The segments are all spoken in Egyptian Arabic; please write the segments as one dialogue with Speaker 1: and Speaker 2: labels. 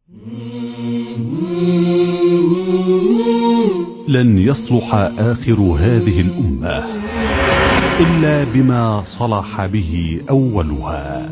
Speaker 1: لن يصلح آخر هذه الأمة إلا بما صلح به أولها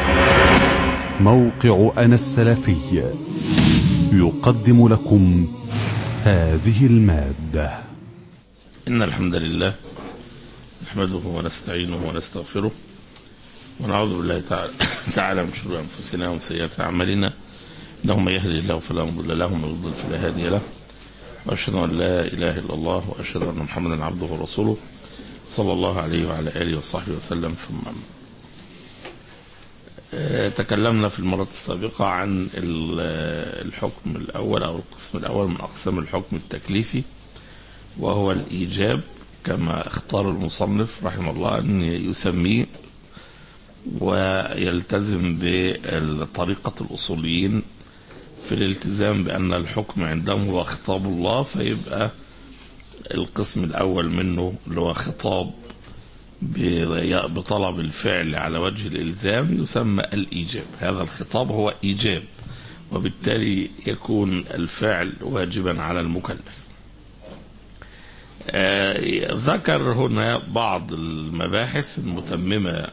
Speaker 1: موقع أنا السلفي يقدم لكم هذه المادة
Speaker 2: إن الحمد لله نحمده ونستعينه ونستغفره ونعوذ بالله تعالى, تعالى من شرور أنفسنا ومن سيئات أعمالنا إنه من يهدي الله فلا مضل له ومن يضلل فلا هادي له وأشهد أن لا إله إلا الله وأشهد أن محمدا عبده ورسوله صلى الله عليه وعلى آله وصحبه وسلم ثم أما آه، تكلمنا في المرة السابقة عن ال- الحكم الأول أو القسم الأول من أقسام الحكم التكليفي وهو الإيجاب كما اختار المصنف رحمه الله أن يسميه ويلتزم بطريقة الأصوليين في الالتزام بأن الحكم عندهم هو خطاب الله فيبقى القسم الأول منه اللي هو خطاب ب- بطلب الفعل على وجه الإلزام يسمى الإيجاب هذا الخطاب هو إيجاب وبالتالي يكون الفعل واجبا على المكلف آه، ذكر هنا بعض المباحث المتممة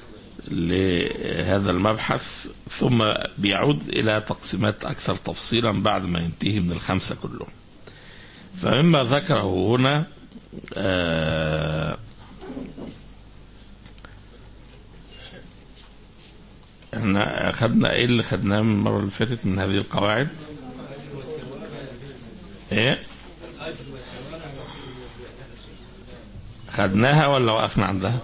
Speaker 2: لهذا المبحث ثم بيعود إلى تقسيمات أكثر تفصيلا بعد ما ينتهي من الخمسة كلهم فمما ذكره هنا آه، احنا اخذنا ايه اللي خدناه من المره اللي فاتت من هذه القواعد ايه خدناها ولا وقفنا عندها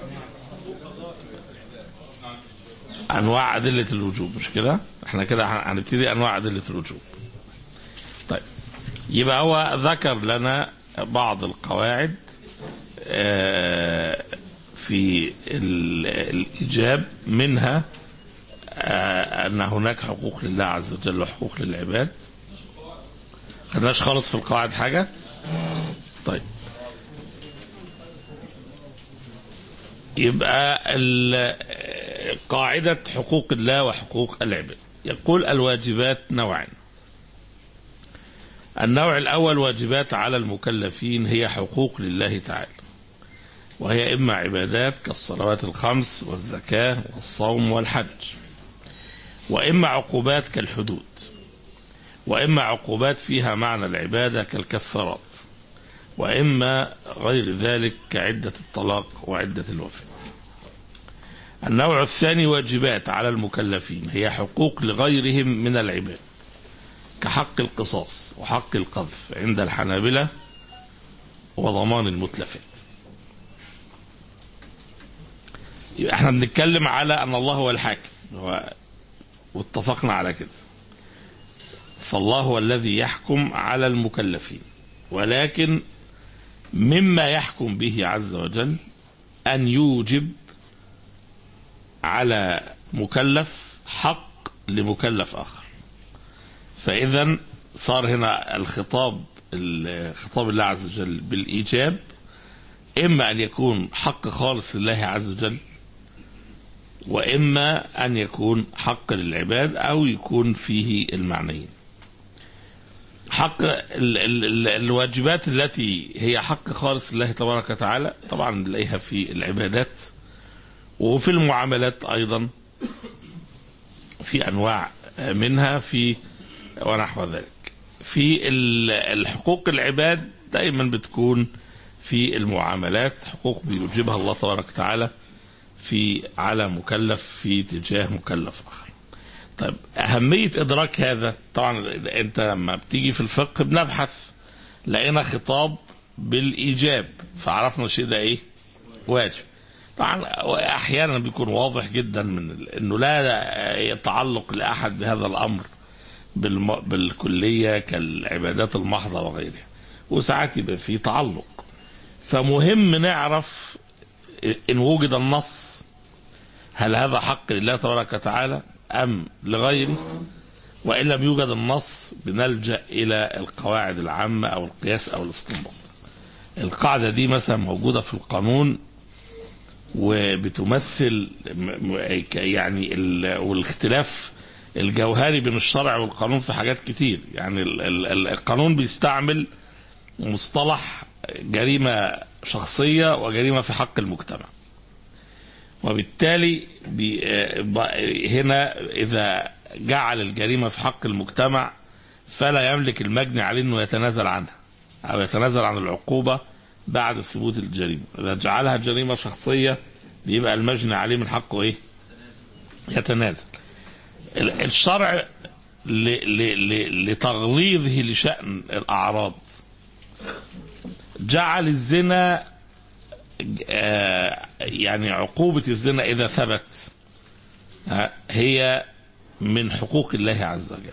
Speaker 2: انواع ادله الوجوب مش كده احنا كده هنبتدي انواع ادله الوجوب طيب يبقى هو ذكر لنا بعض القواعد آه، في ال- الايجاب منها آه، ان هناك حقوق لله عز وجل وحقوق للعباد خدناش خالص في القواعد حاجه طيب يبقى ال- قاعدة حقوق الله وحقوق العباد يقول الواجبات نوعان النوع الأول واجبات على المكلفين هي حقوق لله تعالى وهي إما عبادات كالصلوات الخمس والزكاة والصوم والحج وإما عقوبات كالحدود وإما عقوبات فيها معنى العبادة كالكفارات وإما غير ذلك كعدة الطلاق وعدة الوفاة النوع الثاني واجبات على المكلفين هي حقوق لغيرهم من العباد كحق القصاص وحق القذف عند الحنابلة وضمان المتلفات يبقى احنا بنتكلم على ان الله هو الحاكم هو واتفقنا على كده فالله هو الذي يحكم على المكلفين ولكن مما يحكم به عز وجل ان يوجب على مكلف حق لمكلف اخر فاذا صار هنا الخطاب خطاب الله عز وجل بالايجاب اما ان يكون حق خالص لله عز وجل واما ان يكون حق للعباد او يكون فيه المعنيين حق ال ال ال الواجبات التي هي حق خالص لله تبارك وتعالى طبعا نلاقيها في العبادات وفي المعاملات ايضا في انواع منها في ونحو ذلك في ال- الحقوق العباد دائما بتكون في المعاملات حقوق بيوجبها الله تبارك وتعالى في على مكلف في تجاه مكلف اخر طيب أهمية إدراك هذا طبعا أنت لما بتيجي في الفقه بنبحث لقينا خطاب بالإيجاب فعرفنا الشيء ده إيه واجب طبعا أحيانا بيكون واضح جدا من ال- أنه لا يتعلق لأحد بهذا الأمر بالم... بالكلية كالعبادات المحضة وغيرها وساعات يبقى في تعلق فمهم نعرف إن وجد النص هل هذا حق لله تبارك وتعالى أم لغيره وإن لم يوجد النص بنلجأ إلى القواعد العامة أو القياس أو الاستنباط القاعدة دي مثلا موجودة في القانون وبتمثل م- م- يعني ال- والاختلاف الجوهري بين الشرع والقانون في حاجات كتير يعني ال- ال- ال- القانون بيستعمل مصطلح جريمة شخصية وجريمة في حق المجتمع وبالتالي بي آه، ب- هنا إذا جعل الجريمة في حق المجتمع فلا يملك المجني عليه أنه يتنازل عنها أو يتنازل عن العقوبة بعد ثبوت الجريمة إذا جعلها جريمة شخصية بيبقى المجني عليه من حقه إيه يتنازل ال- الشرع ل- ل- ل- لتغليظه لشأن الأعراض جعل الزنا آه، يعني عقوبة الزنا إذا ثبت آه، هي من حقوق الله عز وجل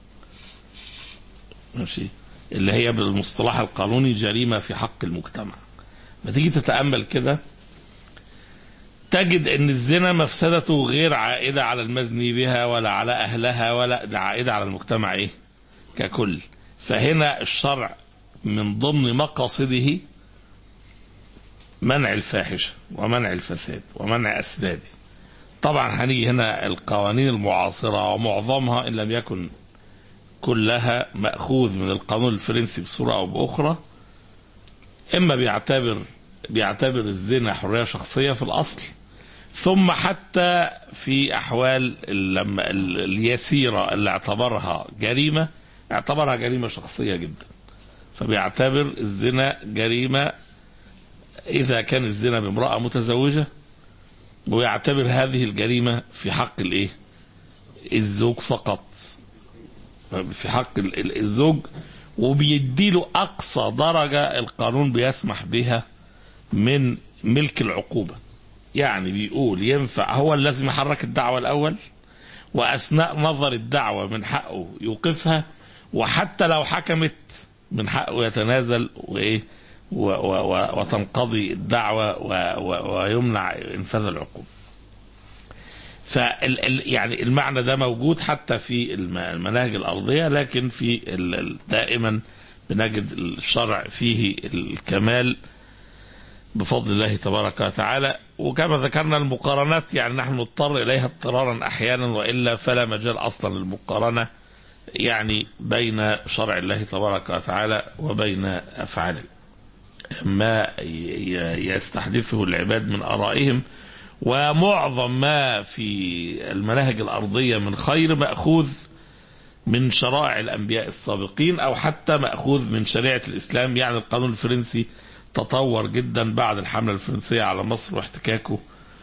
Speaker 2: ماشي اللي هي بالمصطلح القانوني جريمة في حق المجتمع ما تيجي تتأمل كده تجد ان الزنا مفسدته غير عائدة على المزني بها ولا على اهلها ولا ده عائدة على المجتمع ايه ككل فهنا الشرع من ضمن مقاصده منع الفاحشة ومنع الفساد ومنع أسبابه طبعا هنيجي هنا القوانين المعاصرة ومعظمها إن لم يكن كلها مأخوذ من القانون الفرنسي بصورة أو بأخرى إما بيعتبر بيعتبر الزنا حرية شخصية في الأصل ثم حتى في أحوال لما ال- اليسيرة اللي اعتبرها جريمة اعتبرها جريمة شخصية جدا فبيعتبر الزنا جريمة إذا كان الزنا بامرأة متزوجة ويعتبر هذه الجريمة في حق الإيه؟ الزوج فقط في حق ال- ال- الزوج وبيديله أقصى درجة القانون بيسمح بها من ملك العقوبة يعني بيقول ينفع هو اللي لازم يحرك الدعوة الأول وأثناء نظر الدعوة من حقه يوقفها وحتى لو حكمت من حقه يتنازل وإيه و و و وتنقضي الدعوة و و ويمنع إنفاذ العقوبة فال ال- يعني المعنى ده موجود حتى في الم- المناهج الأرضية لكن في ال- ال- دائما بنجد الشرع فيه الكمال بفضل الله تبارك وتعالى وكما ذكرنا المقارنات يعني نحن نضطر إليها اضطرارا أحيانا وإلا فلا مجال أصلا للمقارنة يعني بين شرع الله تبارك وتعالى وبين أفعاله ما ي- ي- يستحدثه العباد من آرائهم ومعظم ما في المناهج الأرضية من خير مأخوذ من شرائع الأنبياء السابقين أو حتى مأخوذ من شريعة الإسلام يعني القانون الفرنسي تطور جدا بعد الحملة الفرنسية على مصر واحتكاكه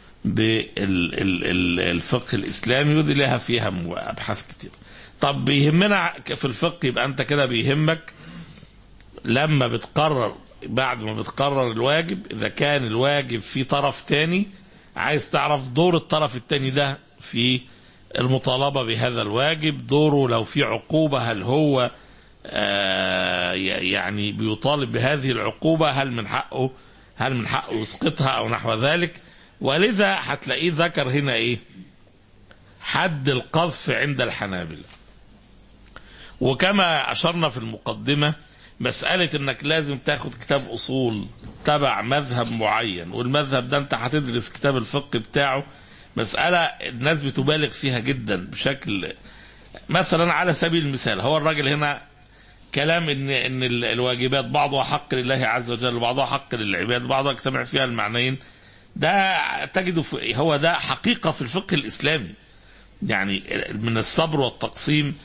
Speaker 2: بالفقه الإسلامي ودي لها فيها مو- أبحاث كتير طب بيهمنا في الفقه يبقى أنت كده بيهمك لما بتقرر بعد ما بتقرر الواجب إذا كان الواجب في طرف تاني عايز تعرف دور الطرف التاني ده في المطالبة بهذا الواجب دوره لو في عقوبة هل هو آه، يعني بيطالب بهذه العقوبة هل من حقه هل من حقه يسقطها أو نحو ذلك ولذا هتلاقيه ذكر هنا إيه حد القذف عند الحنابلة وكما أشرنا في المقدمة مسألة انك لازم تاخد كتاب اصول تبع مذهب معين والمذهب ده انت هتدرس كتاب الفقه بتاعه مسألة الناس بتبالغ فيها جدا بشكل مثلا على سبيل المثال هو الراجل هنا كلام ان ان ال- الواجبات بعضها حق لله عز وجل وبعضها حق للعباد بعضها يجتمع فيها المعنيين ده تجده في هو ده حقيقة في الفقه الإسلامي يعني من الصبر والتقسيم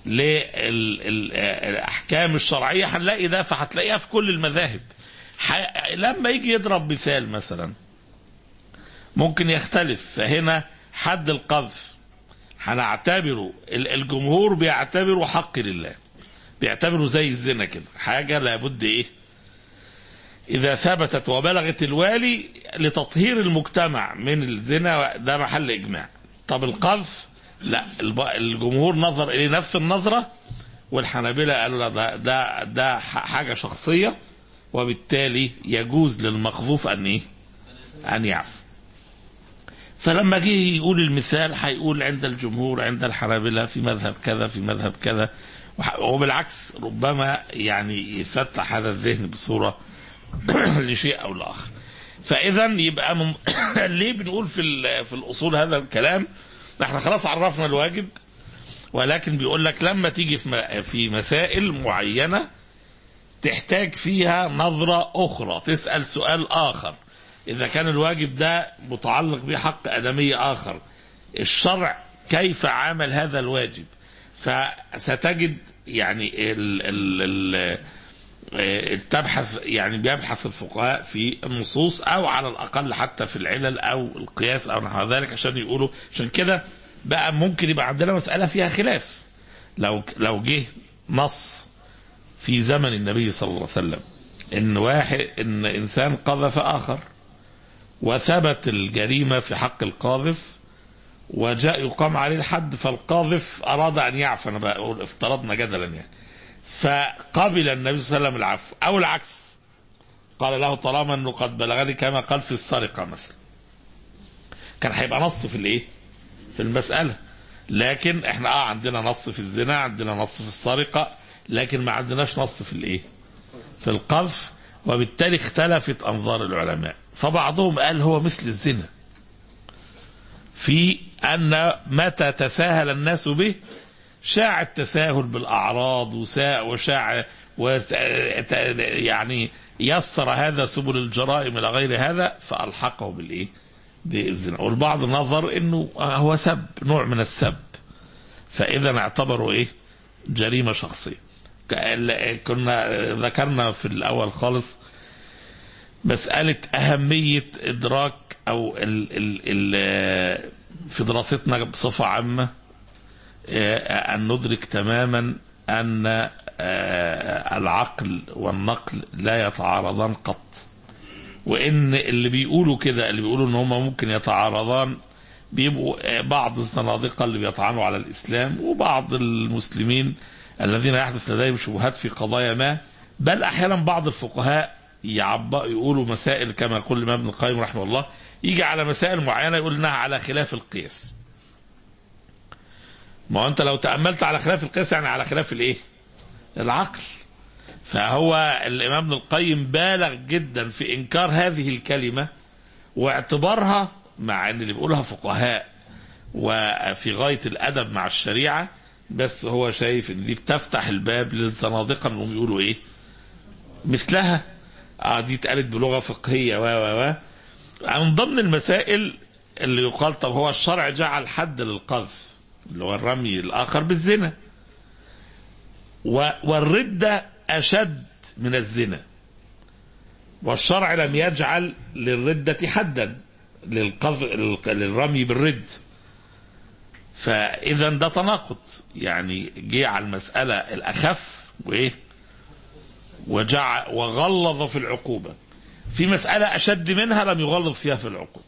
Speaker 2: للأحكام الشرعية هنلاقي ده فهتلاقيها في كل المذاهب ح- لما يجي يضرب مثال مثلا ممكن يختلف فهنا حد القذف هنعتبره ال- الجمهور بيعتبره حق لله بيعتبره زي الزنا كده حاجة لابد ايه إذا ثبتت وبلغت الوالي لتطهير المجتمع من الزنا ده محل إجماع طب القذف لا الب- الجمهور نظر إليه نفس النظرة والحنابلة قالوا لا ده ده, ده ح- حاجة شخصية وبالتالي يجوز للمقذوف أن إيه؟ أن يعفو فلما جه يقول المثال هيقول عند الجمهور عند الحنابلة في مذهب كذا في مذهب كذا وح- وبالعكس ربما يعني يفتح هذا الذهن بصورة لشيء أو لآخر فإذا يبقى من... ليه بنقول في ال- في الأصول هذا الكلام احنا خلاص عرفنا الواجب ولكن بيقول لك لما تيجي في م- في مسائل معينه تحتاج فيها نظره اخرى تسال سؤال اخر اذا كان الواجب ده متعلق بحق ادمي اخر الشرع كيف عامل هذا الواجب فستجد يعني ال ال ال آه، تبحث يعني بيبحث الفقهاء في النصوص او على الاقل حتى في العلل او القياس او نحو ذلك عشان يقولوا عشان كده بقى ممكن يبقى عندنا مساله فيها خلاف لو لو جه نص في زمن النبي صلى الله عليه وسلم ان واحد ان انسان قذف اخر وثبت الجريمه في حق القاذف وجاء يقام عليه الحد فالقاذف اراد ان يعفى انا بقول افترضنا جدلا يعني فقبل النبي صلى الله عليه وسلم العفو او العكس قال له طالما انه قد بلغني كما قال في السرقه مثلا كان هيبقى نص في الايه؟ في المساله لكن احنا اه عندنا نص في الزنا عندنا نص في السرقه لكن ما عندناش نص في الايه؟ في القذف وبالتالي اختلفت انظار العلماء فبعضهم قال هو مثل الزنا في ان متى تساهل الناس به شاع التساهل بالاعراض وساء وشاع وت- يعني يسر هذا سبل الجرائم الى غير هذا فالحقه بالايه؟ بالزنا والبعض نظر انه هو سب نوع من السب فاذا اعتبروا ايه؟ جريمه شخصيه ك- كنا ذكرنا في الاول خالص مسألة أهمية إدراك أو ال ال ال في دراستنا بصفة عامة آه، أن ندرك تماما أن آه، العقل والنقل لا يتعارضان قط وإن اللي بيقولوا كده اللي بيقولوا إن هما ممكن يتعارضان بيبقوا آه، بعض الزنادقة اللي بيطعنوا على الإسلام وبعض المسلمين الذين يحدث لديهم شبهات في قضايا ما بل أحيانا بعض الفقهاء يعب يقولوا مسائل كما يقول الإمام ابن القيم رحمه الله يجي على مسائل معينة يقول إنها على خلاف القياس ما هو انت لو تأملت على خلاف القياس يعني على خلاف الايه العقل فهو الامام ابن القيم بالغ جدا في انكار هذه الكلمة واعتبارها مع ان اللي بيقولها فقهاء وفي غاية الادب مع الشريعة بس هو شايف ان دي بتفتح الباب للزنادقة انهم يقولوا ايه مثلها اه دي اتقالت بلغة فقهية و و و من ضمن المسائل اللي يقال طب هو الشرع جعل حد للقذف اللي هو الرمي الآخر بالزنا و- والردة أشد من الزنا والشرع لم يجعل للردة حدا للقذف للرمي بالرد فإذا ده تناقض يعني جه على المسألة الأخف وإيه وجع وغلظ في العقوبة في مسألة أشد منها لم يغلظ فيها في العقوبة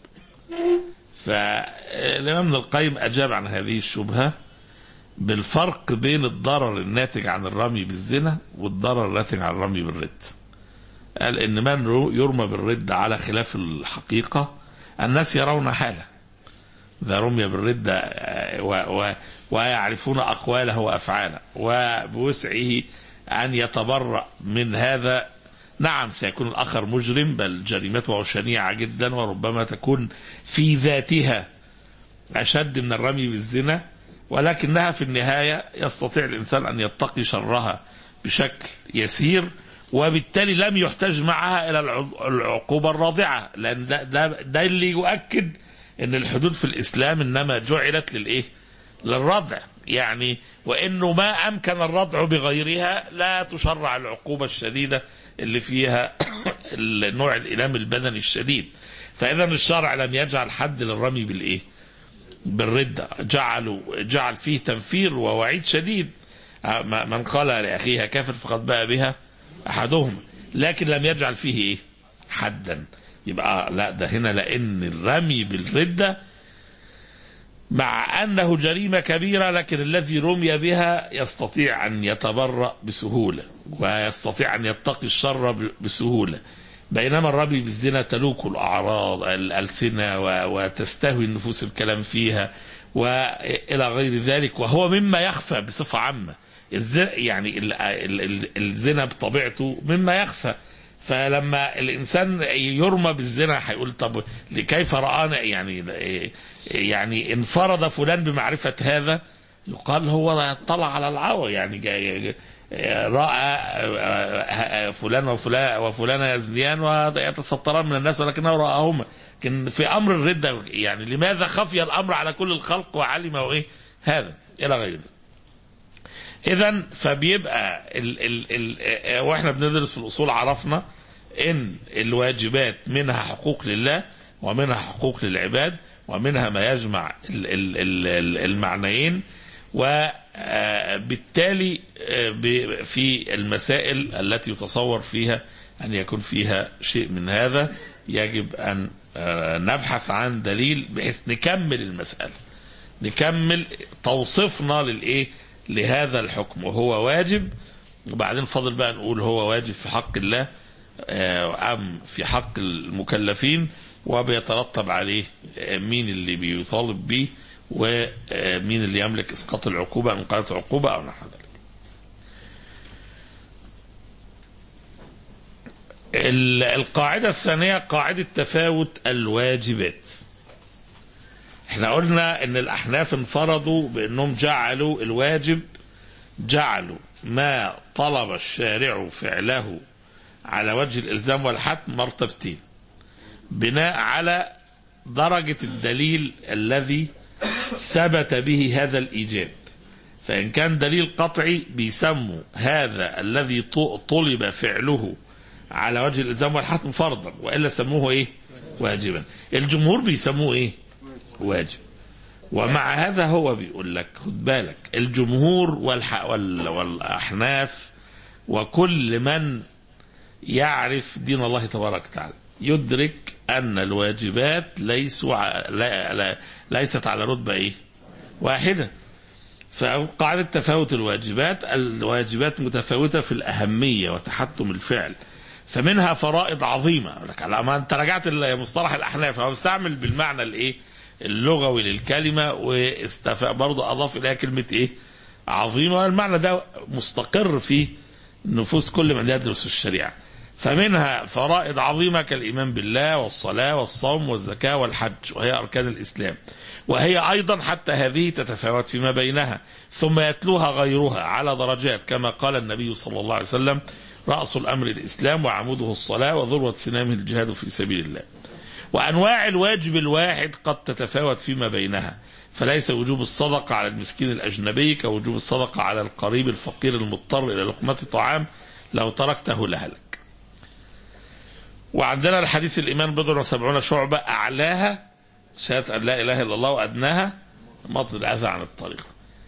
Speaker 2: فالإمام ابن القيم أجاب عن هذه الشبهة بالفرق بين الضرر الناتج عن الرمي بالزنا والضرر الناتج عن الرمي بالرد قال إن من رو- يرمى بالرد على خلاف الحقيقة الناس يرون حاله ذا رمي بالرد آه، و و ويعرفون أقواله وأفعاله وبوسعه أن يتبرأ من هذا نعم سيكون الآخر مجرم بل جريمته شنيعة جدا وربما تكون في ذاتها أشد من الرمي بالزنا ولكنها في النهاية يستطيع الإنسان أن يتقي شرها بشكل يسير وبالتالي لم يحتاج معها إلى الع- العقوبة الراضعة لأن ده, ده, ده اللي يؤكد أن الحدود في الإسلام إنما جعلت للإيه للردع يعني وانه ما امكن الردع بغيرها لا تشرع العقوبه الشديده اللي فيها النوع الالام البدني الشديد فاذا الشرع لم يجعل حد للرمي بالايه بالردة جعلوا جعل فيه تنفير ووعيد شديد آه، ما- من قال لأخيها كافر فقد باء بها أحدهم لكن لم يجعل فيه إيه حدا يبقى لا ده هنا لأن الرمي بالردة مع أنه جريمة كبيرة لكن الذي رمي بها يستطيع أن يتبرأ بسهولة ويستطيع أن يتقي الشر ب- بسهولة بينما الرمي بالزنا تلوك الأعراض الألسنة و- وتستهوي النفوس الكلام فيها وإلى غير ذلك وهو مما يخفى بصفة عامة الز- يعني ال- ال- ال- الزنا بطبيعته مما يخفى فلما الانسان يرمى بالزنا هيقول طب كيف رانا يعني يعني انفرد فلان بمعرفه هذا يقال هو اطلع على العور يعني جاي راى فلان وفلان وفلان يزنيان ويتستران من الناس ولكنه راهما لكن في امر الرده يعني لماذا خفي الامر على كل الخلق وعلم ايه هذا الى غير ذلك اذا فبيبقى ال ال ال واحنا بندرس في الاصول عرفنا ان الواجبات منها حقوق لله ومنها حقوق للعباد ومنها ما يجمع ال ال ال المعنيين وبالتالي في المسائل التي يتصور فيها ان يكون فيها شيء من هذا يجب ان نبحث عن دليل بحيث نكمل المساله نكمل توصيفنا للايه لهذا الحكم وهو واجب وبعدين فاضل بقى نقول هو واجب في حق الله ام في حق المكلفين وبيترتب عليه مين اللي بيطالب به ومين اللي يملك اسقاط العقوبه ان قالت عقوبه او نحو ذلك. القاعده الثانيه قاعده تفاوت الواجبات. احنا قلنا ان الاحناف انفرضوا بانهم جعلوا الواجب جعلوا ما طلب الشارع فعله على وجه الالزام والحتم مرتبتين. بناء على درجه الدليل الذي ثبت به هذا الايجاب فان كان دليل قطعي بيسموا هذا الذي طلب فعله على وجه الالزام والحتم فرضا والا سموه ايه واجبا الجمهور بيسموه ايه واجب ومع هذا هو بيقول لك خد بالك الجمهور والح... وال... والاحناف وكل من يعرف دين الله تبارك وتعالى يدرك ان الواجبات ليسوا ع... لا... لا... ليست على رتبه ايه؟ واحده. فقاعده تفاوت الواجبات، الواجبات متفاوته في الاهميه وتحتم الفعل. فمنها فرائض عظيمه، لك ما انت رجعت مصطلح الاحناف هو بيستعمل بالمعنى الايه؟ اللغوي للكلمه واستفاء برضه اضاف اليها كلمه ايه؟ عظيمه والمعنى ده مستقر في نفوس كل من يدرس الشريعه. فمنها فرائض عظيمة كالإيمان بالله والصلاة والصوم والزكاة والحج وهي أركان الإسلام وهي أيضا حتى هذه تتفاوت فيما بينها ثم يتلوها غيرها على درجات كما قال النبي صلى الله عليه وسلم رأس الأمر الإسلام وعموده الصلاة وذروة سنامه الجهاد في سبيل الله وأنواع الواجب الواحد قد تتفاوت فيما بينها فليس وجوب الصدقة على المسكين الأجنبي كوجوب الصدقة على القريب الفقير المضطر إلى لقمة طعام لو تركته لهلك وعندنا الحديث الإيمان بضع وسبعون شعبة أعلاها شهادة أن لا إله إلا الله وأدناها مطل الأذى عن الطريق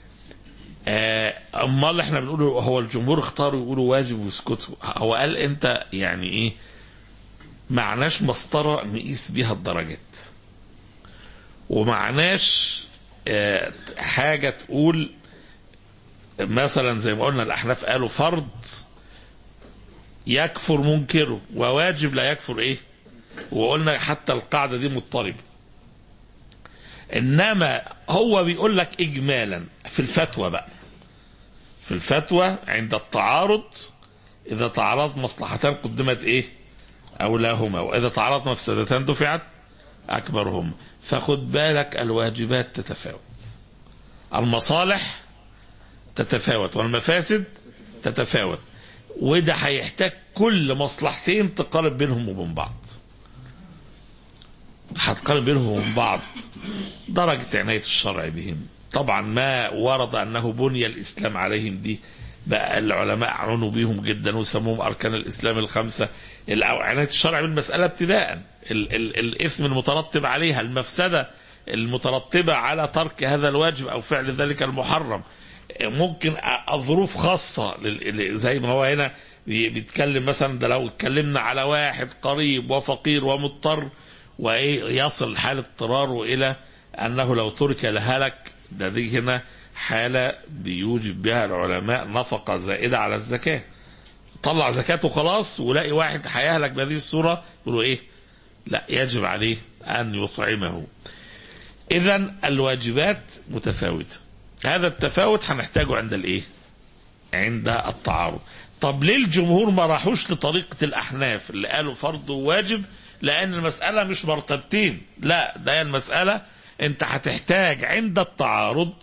Speaker 2: أمال احنا بنقول هو الجمهور اختاروا يقولوا واجب ويسكتوا هو قال أنت يعني إيه معناش مسطرة نقيس بيها الدرجات ومعناش اه حاجة تقول مثلا زي ما قلنا الأحناف قالوا فرض يكفر منكره وواجب لا يكفر ايه وقلنا حتى القاعدة دي مضطربة انما هو بيقول لك اجمالا في الفتوى بقى في الفتوى عند التعارض اذا تعارضت مصلحتان قدمت ايه اولاهما واذا تعارضت مفسدتان دفعت اكبرهما فخد بالك الواجبات تتفاوت المصالح تتفاوت والمفاسد تتفاوت وده هيحتاج كل مصلحتين تقارب بينهم وبين بعض هتقارب بينهم وبين بعض درجة عناية الشرع بهم طبعا ما ورد أنه بني الإسلام عليهم دي بقى العلماء عنوا بيهم جدا وسموهم أركان الإسلام الخمسة عناية الشرع بالمسألة ابتداء ال ال الإثم المترتب عليها المفسدة المترتبة على ترك هذا الواجب أو فعل ذلك المحرم ممكن ظروف خاصة زي ما هو هنا بيتكلم مثلا ده لو اتكلمنا على واحد قريب وفقير ومضطر ويصل حال اضطراره إلى أنه لو ترك لهلك ده دي هنا حالة بيوجب بها العلماء نفقة زائدة على الزكاة طلع زكاته خلاص ولاقي واحد هيهلك بهذه الصورة يقولوا إيه لا يجب عليه أن يطعمه إذا الواجبات متفاوتة هذا التفاوت هنحتاجه عند الايه عند التعارض طب ليه الجمهور ما راحوش لطريقة الأحناف اللي قالوا فرض وواجب لأن المسألة مش مرتبتين لا ده المسألة أنت هتحتاج عند التعارض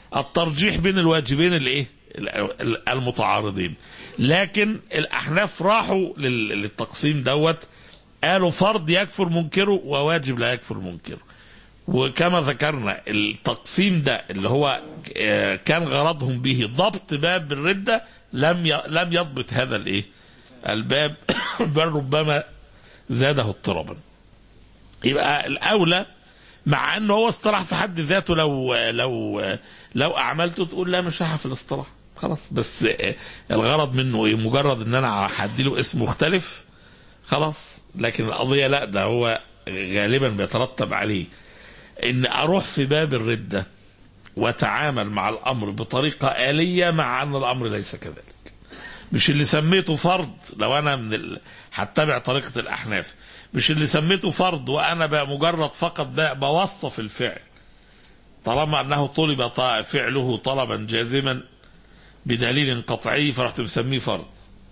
Speaker 2: الترجيح بين الواجبين الايه ال- المتعارضين لكن الاحناف راحوا لل- للتقسيم دوت قالوا فرض يكفر منكره وواجب لا يكفر منكره وكما ذكرنا التقسيم ده اللي هو آه، كان غرضهم به ضبط باب الردة لم ي- لم يضبط هذا الايه الباب بل ربما زاده اضطرابا يبقى الاولى مع انه هو اصطلاح في حد ذاته لو لو لو اعملته تقول لا مش هحف الاصطلاح خلاص بس آه، الغرض منه ايه مجرد ان انا هديله اسم مختلف خلاص لكن القضيه لا ده هو غالبا بيترتب عليه ان اروح في باب الرده واتعامل مع الامر بطريقه اليه مع ان الامر ليس كذلك مش اللي سميته فرض لو انا من ال... هتبع طريقه الاحناف مش اللي سميته فرض وانا بقى مجرد فقط بقى بوصف الفعل طالما انه طلب ط- فعله طلبا جازما بدليل قطعي فرحت مسميه فرض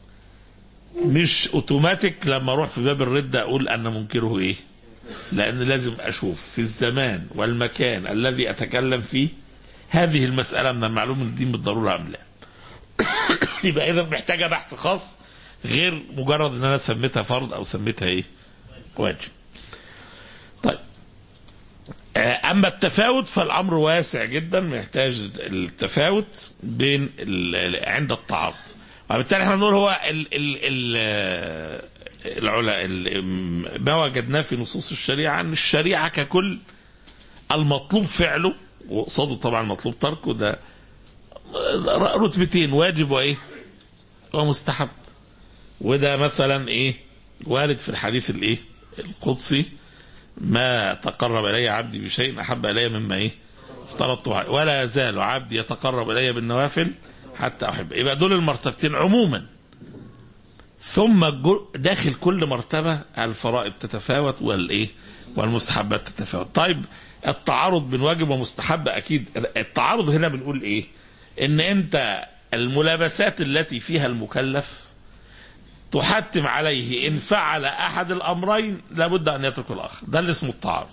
Speaker 2: مش اوتوماتيك لما اروح في باب الرده اقول ان منكره ايه لان لازم اشوف في الزمان والمكان الذي اتكلم فيه هذه المساله من المعلوم من الدين بالضروره ام لا يبقى اذا محتاجه بحث خاص غير مجرد ان انا سميتها فرض او سميتها ايه واجب طيب آه، اما التفاوت فالامر واسع جدا محتاج التفاوت بين ال- عند التعارض وبالتالي احنا بنقول هو ال ال ال آه، العلا ال- ما وجدناه في نصوص الشريعه ان الشريعه ككل المطلوب فعله وقصاده طبعا مطلوب تركه ده رتبتين واجب وايه ومستحب وده مثلا ايه وارد في الحديث الايه القدسي ما تقرب الي عبدي بشيء احب الي مما ايه افترضته عليه. ولا يزال عبدي يتقرب الي بالنوافل حتى احب يبقى دول المرتبتين عموما ثم الجو- داخل كل مرتبه الفرائض تتفاوت والايه والمستحبات تتفاوت طيب التعارض بين واجب ومستحب اكيد التعارض هنا بنقول ايه ان انت الملابسات التي فيها المكلف تحتم عليه ان فعل احد الامرين لابد ان يترك الاخر ده اللي اسمه التعارض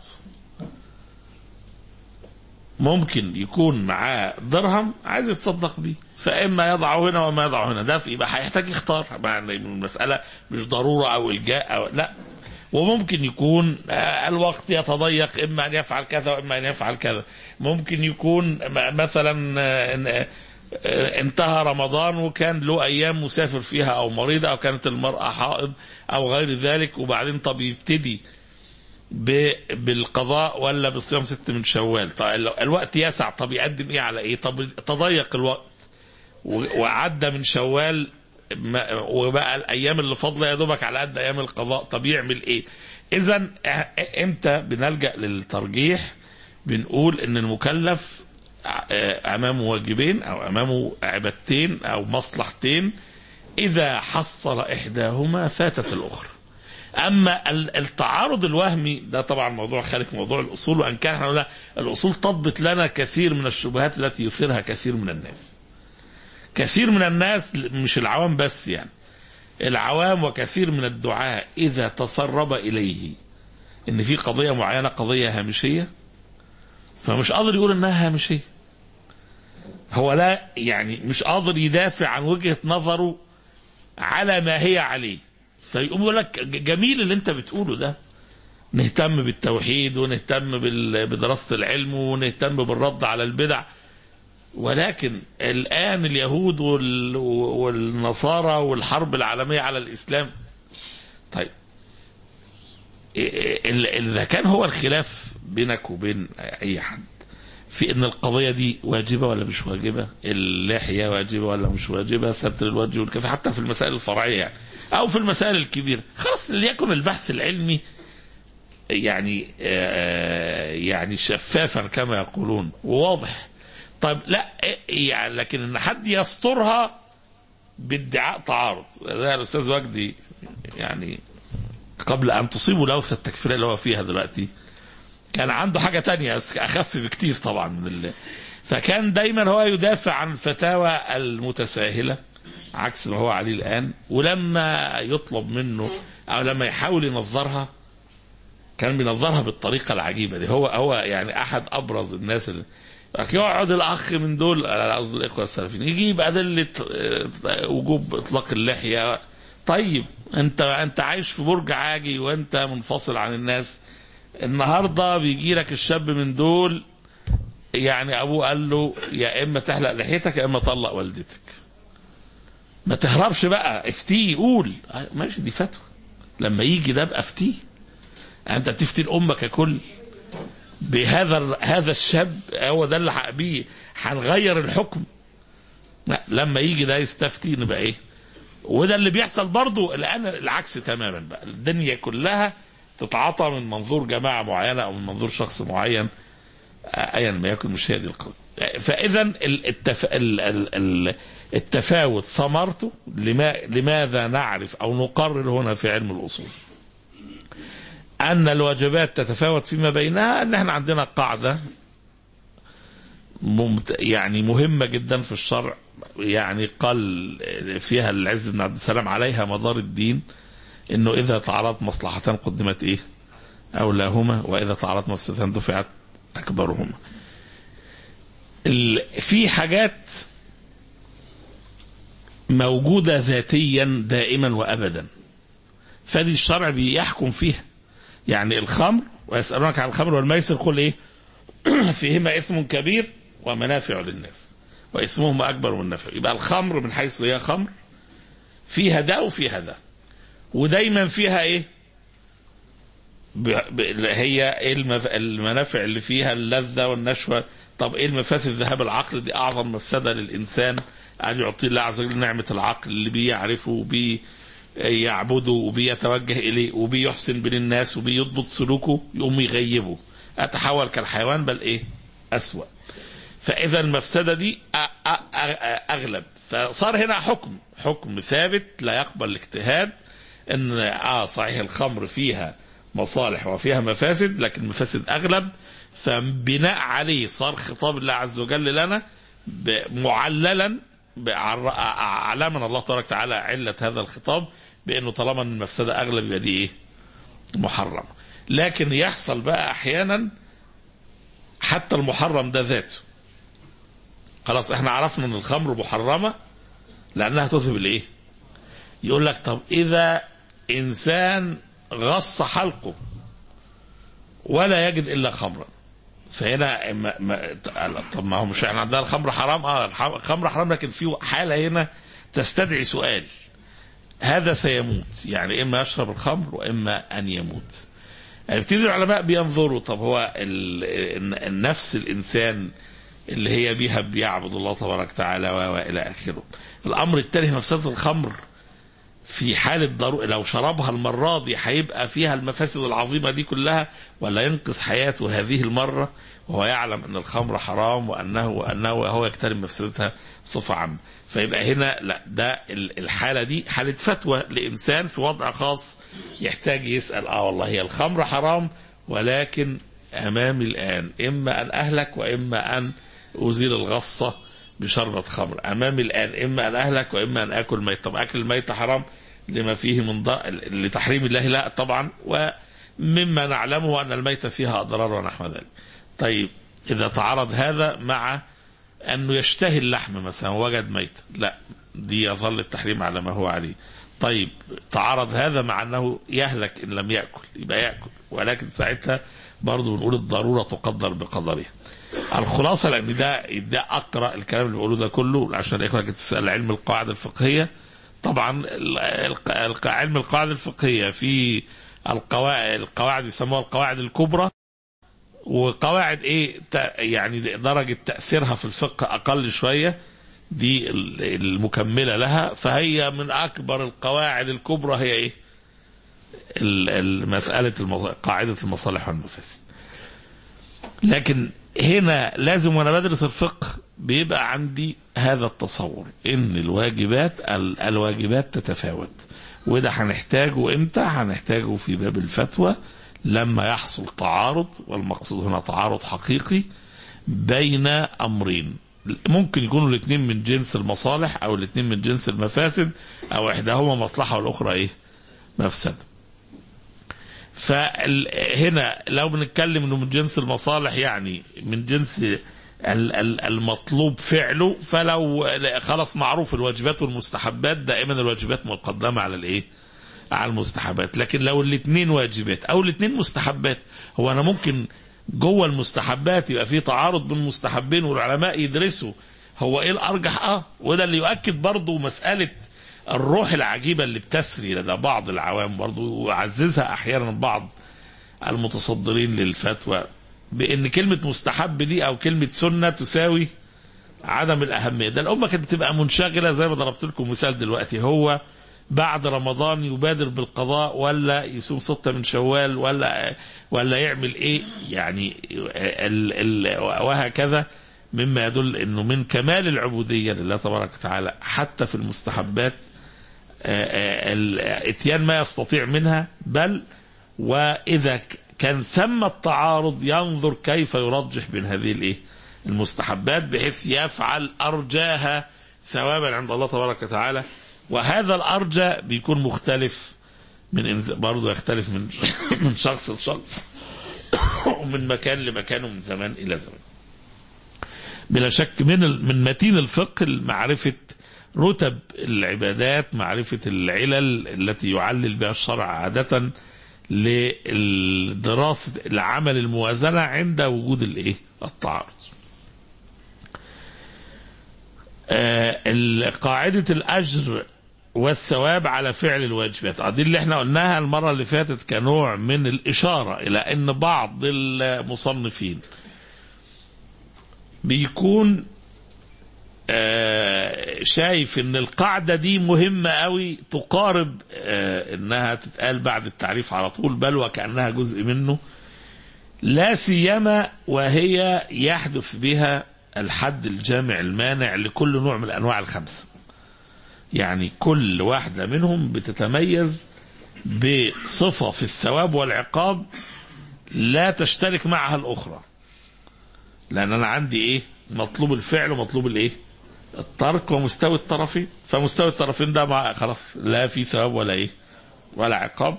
Speaker 2: ممكن يكون معاه درهم عايز يتصدق بيه فاما يضعه هنا وما يضعه هنا ده في- يبقى هيحتاج يختار يعني المساله مش ضروره او الجاء او لا وممكن يكون آه، الوقت يتضيق اما ان يفعل كذا واما ان يفعل كذا ممكن يكون م- مثلا آه، إن- آه، انتهى رمضان وكان له ايام مسافر فيها او مريضه او كانت المراه حائض او غير ذلك وبعدين طب يبتدي ب- بالقضاء ولا بصيام ست من شوال طب ال- الوقت يسع طب يقدم ايه على ايه طب تضيق الوقت و- وعدى من شوال ما- وبقى الايام اللي فاضله يا دوبك على قد ايام القضاء طب يعمل ايه اذا امتى بنلجا للترجيح بنقول ان المكلف ع- امامه واجبين او امامه عبادتين او مصلحتين اذا حصل احداهما فاتت الاخرى اما ال- التعارض الوهمي ده طبعا موضوع خارج موضوع الاصول وان كان احنا قلنا الاصول تضبط لنا كثير من الشبهات التي يثيرها كثير من الناس كثير من الناس مش العوام بس يعني العوام وكثير من الدعاة إذا تسرب إليه إن في قضية معينة قضية هامشية فمش قادر يقول إنها هامشية هو لا يعني مش قادر يدافع عن وجهة نظره على ما هي عليه فيقوم يقول لك جميل اللي انت بتقوله ده نهتم بالتوحيد ونهتم بال- بدراسة العلم ونهتم بالرد على البدع ولكن الآن اليهود وال- والنصارى والحرب العالمية على الإسلام طيب إيه- ال- إذا كان هو الخلاف بينك وبين أي حد في ان القضيه دي واجبه ولا مش واجبه اللحيه واجبه ولا مش واجبه ستر الوجه والكفى حتى في المسائل الفرعيه يعني او في المسائل الكبيره خلاص ليكن البحث العلمي يعني آه، يعني شفافا كما يقولون وواضح طيب لا يعني لكن ان حد يسترها بادعاء تعارض ده الاستاذ وجدي يعني قبل ان تصيبه لوثه التكفيريه اللي هو فيها دلوقتي كان عنده حاجة تانية بس أخف بكتير طبعا من ال... فكان دايما هو يدافع عن الفتاوى المتساهلة عكس ما هو عليه الآن ولما يطلب منه أو لما يحاول ينظرها كان بينظرها بالطريقة العجيبة دي هو هو يعني أحد أبرز الناس اللي لكن يقعد الاخ من دول أنا قصدي الاخوه السلفيين يجيب ادله آه، وجوب اطلاق اللحيه طيب انت انت عايش في برج عاجي وانت منفصل عن الناس النهارده بيجي لك الشاب من دول يعني ابوه قال له يا اما تحلق لحيتك يا اما طلق والدتك ما تهربش بقى افتيه قول آه، ماشي دي فتوى لما يجي ده ابقى افتيه انت بتفتي الامه ككل بهذا ال- هذا الشاب هو ده اللي ح- بيه هنغير الحكم لا لما يجي ده يستفتي نبقى ايه وده اللي بيحصل برضو الان العكس تماما بقى الدنيا كلها تتعاطى من منظور جماعه معينه او من منظور شخص معين آه، ايا ما يكن مش هي دي القضيه آه، فاذا ال- التف... ال... ال... ال... التفاوت ثمرته لما... لماذا نعرف او نقرر هنا في علم الاصول ان الواجبات تتفاوت فيما بينها ان احنا عندنا قاعده ممت... يعني مهمه جدا في الشرع يعني قال فيها العز بن عبد السلام عليها مدار الدين انه اذا تعارضت مصلحتان قدمت ايه؟ اولاهما واذا تعارضت مفسدتان دفعت اكبرهما. ال... في حاجات موجوده ذاتيا دائما وابدا. فدي الشرع بيحكم فيها. يعني الخمر ويسالونك عن الخمر والميسر قل ايه؟ فيهما اثم كبير ومنافع للناس. واثمهما اكبر من نفعه. يبقى الخمر من حيث هي خمر فيها ده وفيها ده. ودايما فيها ايه؟ ب... ب... هي ايه المف... المنافع اللي فيها اللذة والنشوة طب ايه المفاسد ذهاب العقل دي اعظم مفسدة للانسان ان يعطي الله عز وجل نعمة العقل اللي بيعرفه وبي يعبده وبيتوجه اليه وبيحسن بين الناس وبيضبط سلوكه يقوم يغيبه اتحول كالحيوان بل ايه اسوأ فاذا المفسدة دي أ... أ... أ... اغلب فصار هنا حكم حكم ثابت لا يقبل الاجتهاد ان اه صحيح الخمر فيها مصالح وفيها مفاسد لكن المفاسد اغلب فبناء عليه صار خطاب الله عز وجل لنا ب- معللا بعر- اعلمنا الله تبارك وتعالى عله هذا الخطاب بانه طالما ان المفسده اغلب يبقى دي ايه؟ محرمه. لكن يحصل بقى احيانا حتى المحرم ده ذاته. خلاص احنا عرفنا ان الخمر محرمه لانها تذهب الايه؟ يقول لك طب اذا انسان غص حلقه ولا يجد الا خمرا فهنا ما ما طب ما هو مش احنا عندنا الخمر حرام اه الح- الخمر حرام لكن في حاله هنا تستدعي سؤال هذا سيموت يعني اما يشرب الخمر واما ان يموت يبتدي العلماء بينظروا طب هو ال- النفس الانسان اللي هي بيها بيعبد الله تبارك وتعالى و- والى اخره الامر التالي مفسده الخمر في حالة ضرورة لو شربها المرة دي هيبقى فيها المفاسد العظيمة دي كلها ولا ينقذ حياته هذه المرة وهو يعلم أن الخمر حرام وأنه وأنه هو يقترب مفسدتها بصفة عامة فيبقى هنا لا ده ال- الحالة دي حالة فتوى لإنسان في وضع خاص يحتاج يسأل آه والله هي الخمر حرام ولكن أمامي الآن إما أن أهلك وإما أن أزيل الغصة بشربة خمر أمامي الآن إما أن أهلك وإما أن آكل ميت طب أكل الميت حرام لما فيه من ضر... لتحريم الله لا طبعا ومما نعلمه أن الميت فيها أضرار ونحو ذلك طيب إذا تعارض هذا مع أنه يشتهي اللحم مثلا وجد ميت لا دي يظل التحريم على ما هو عليه طيب تعارض هذا مع أنه يهلك إن لم يأكل يبقى يأكل ولكن ساعتها برضه بنقول الضرورة تقدر بقدرها الخلاصه لان ده ده اقرا الكلام اللي بقوله ده كله عشان الاخوه كانت تسال علم القواعد الفقهيه طبعا ال- الق- الق- علم القواعد الفقهيه في القواعد القواعد يسموها القواعد الكبرى وقواعد ايه ت- يعني درجه تاثيرها في الفقه اقل شويه دي ال- المكمله لها فهي من اكبر القواعد الكبرى هي ايه؟ ال- ال- مساله المص- قاعده المصالح والمفاسد. لكن هنا لازم وانا بدرس الفقه بيبقى عندي هذا التصور ان الواجبات ال- الواجبات تتفاوت وده هنحتاجه امتى هنحتاجه في باب الفتوى لما يحصل تعارض والمقصود هنا تعارض حقيقي بين امرين ممكن يكونوا الاثنين من جنس المصالح او الاثنين من جنس المفاسد او احداهما مصلحه والاخرى ايه مفسده فهنا لو بنتكلم انه من جنس المصالح يعني من جنس ال- ال- المطلوب فعله فلو خلاص معروف الواجبات والمستحبات دائما الواجبات مقدمة على الايه على المستحبات لكن لو الاثنين واجبات او الاثنين مستحبات هو انا ممكن جوه المستحبات يبقى في تعارض بين المستحبين والعلماء يدرسوا هو ايه الارجح اه وده اللي يؤكد برضه مسألة الروح العجيبة اللي بتسري لدى بعض العوام برضه ويعززها احيانا بعض المتصدرين للفتوى بان كلمة مستحب دي او كلمة سنة تساوي عدم الاهمية ده الامة كانت بتبقى منشغلة زي ما ضربت لكم مثال دلوقتي هو بعد رمضان يبادر بالقضاء ولا يصوم ستة من شوال ولا ولا يعمل ايه يعني ال ال وهكذا مما يدل انه من كمال العبودية لله تبارك وتعالى حتى في المستحبات آه، آه، ال- اتيان ما يستطيع منها بل واذا ك- كان ثم التعارض ينظر كيف يرجح بين هذه الايه المستحبات بحيث يفعل ارجاها ثوابا عند الله تبارك وتعالى وهذا الارجى بيكون مختلف من إنز- برضه يختلف من من شخص لشخص ومن مكان لمكان ومن زمان الى زمان بلا شك من ال- من متين الفقه معرفه رتب العبادات معرفه العلل التي يعلل بها الشرع عاده لدراسه العمل الموازنه عند وجود الايه التعارض آه، ال- قاعدة الأجر والثواب على فعل الواجبات آه، دي اللي احنا قلناها المرة اللي فاتت كنوع من الإشارة إلى أن بعض المصنفين بيكون آه، شايف ان القاعدة دي مهمة قوي تقارب آه، انها تتقال بعد التعريف على طول بل وكأنها جزء منه لا سيما وهي يحدث بها الحد الجامع المانع لكل نوع من الانواع الخمسه. يعني كل واحده منهم بتتميز بصفه في الثواب والعقاب لا تشترك معها الاخرى. لان انا عندي ايه؟ مطلوب الفعل ومطلوب الايه؟ الترك ومستوي الطرفين، فمستوي الطرفين ده مع خلاص لا في ثواب ولا ايه؟ ولا عقاب.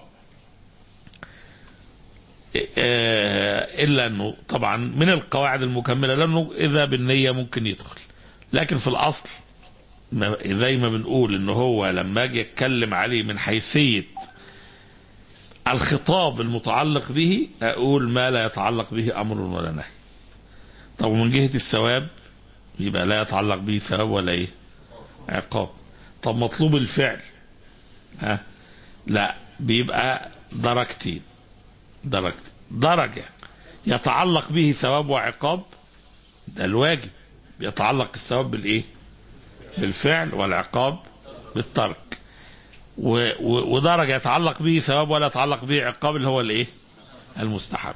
Speaker 2: آه، الا انه طبعا من القواعد المكمله لانه اذا بالنيه ممكن يدخل لكن في الاصل ما- زي ما بنقول ان هو لما اجي اتكلم عليه من حيثيه الخطاب المتعلق به اقول ما لا يتعلق به امر ولا نهي طب ومن جهه الثواب يبقى لا يتعلق به ثواب ولا ايه عقاب طب مطلوب الفعل ها لا بيبقى درجتين درجة درجة يتعلق به ثواب وعقاب ده الواجب يتعلق الثواب بالايه بالفعل والعقاب بالترك و و ودرجة يتعلق به ثواب ولا يتعلق به عقاب اللي هو الايه المستحب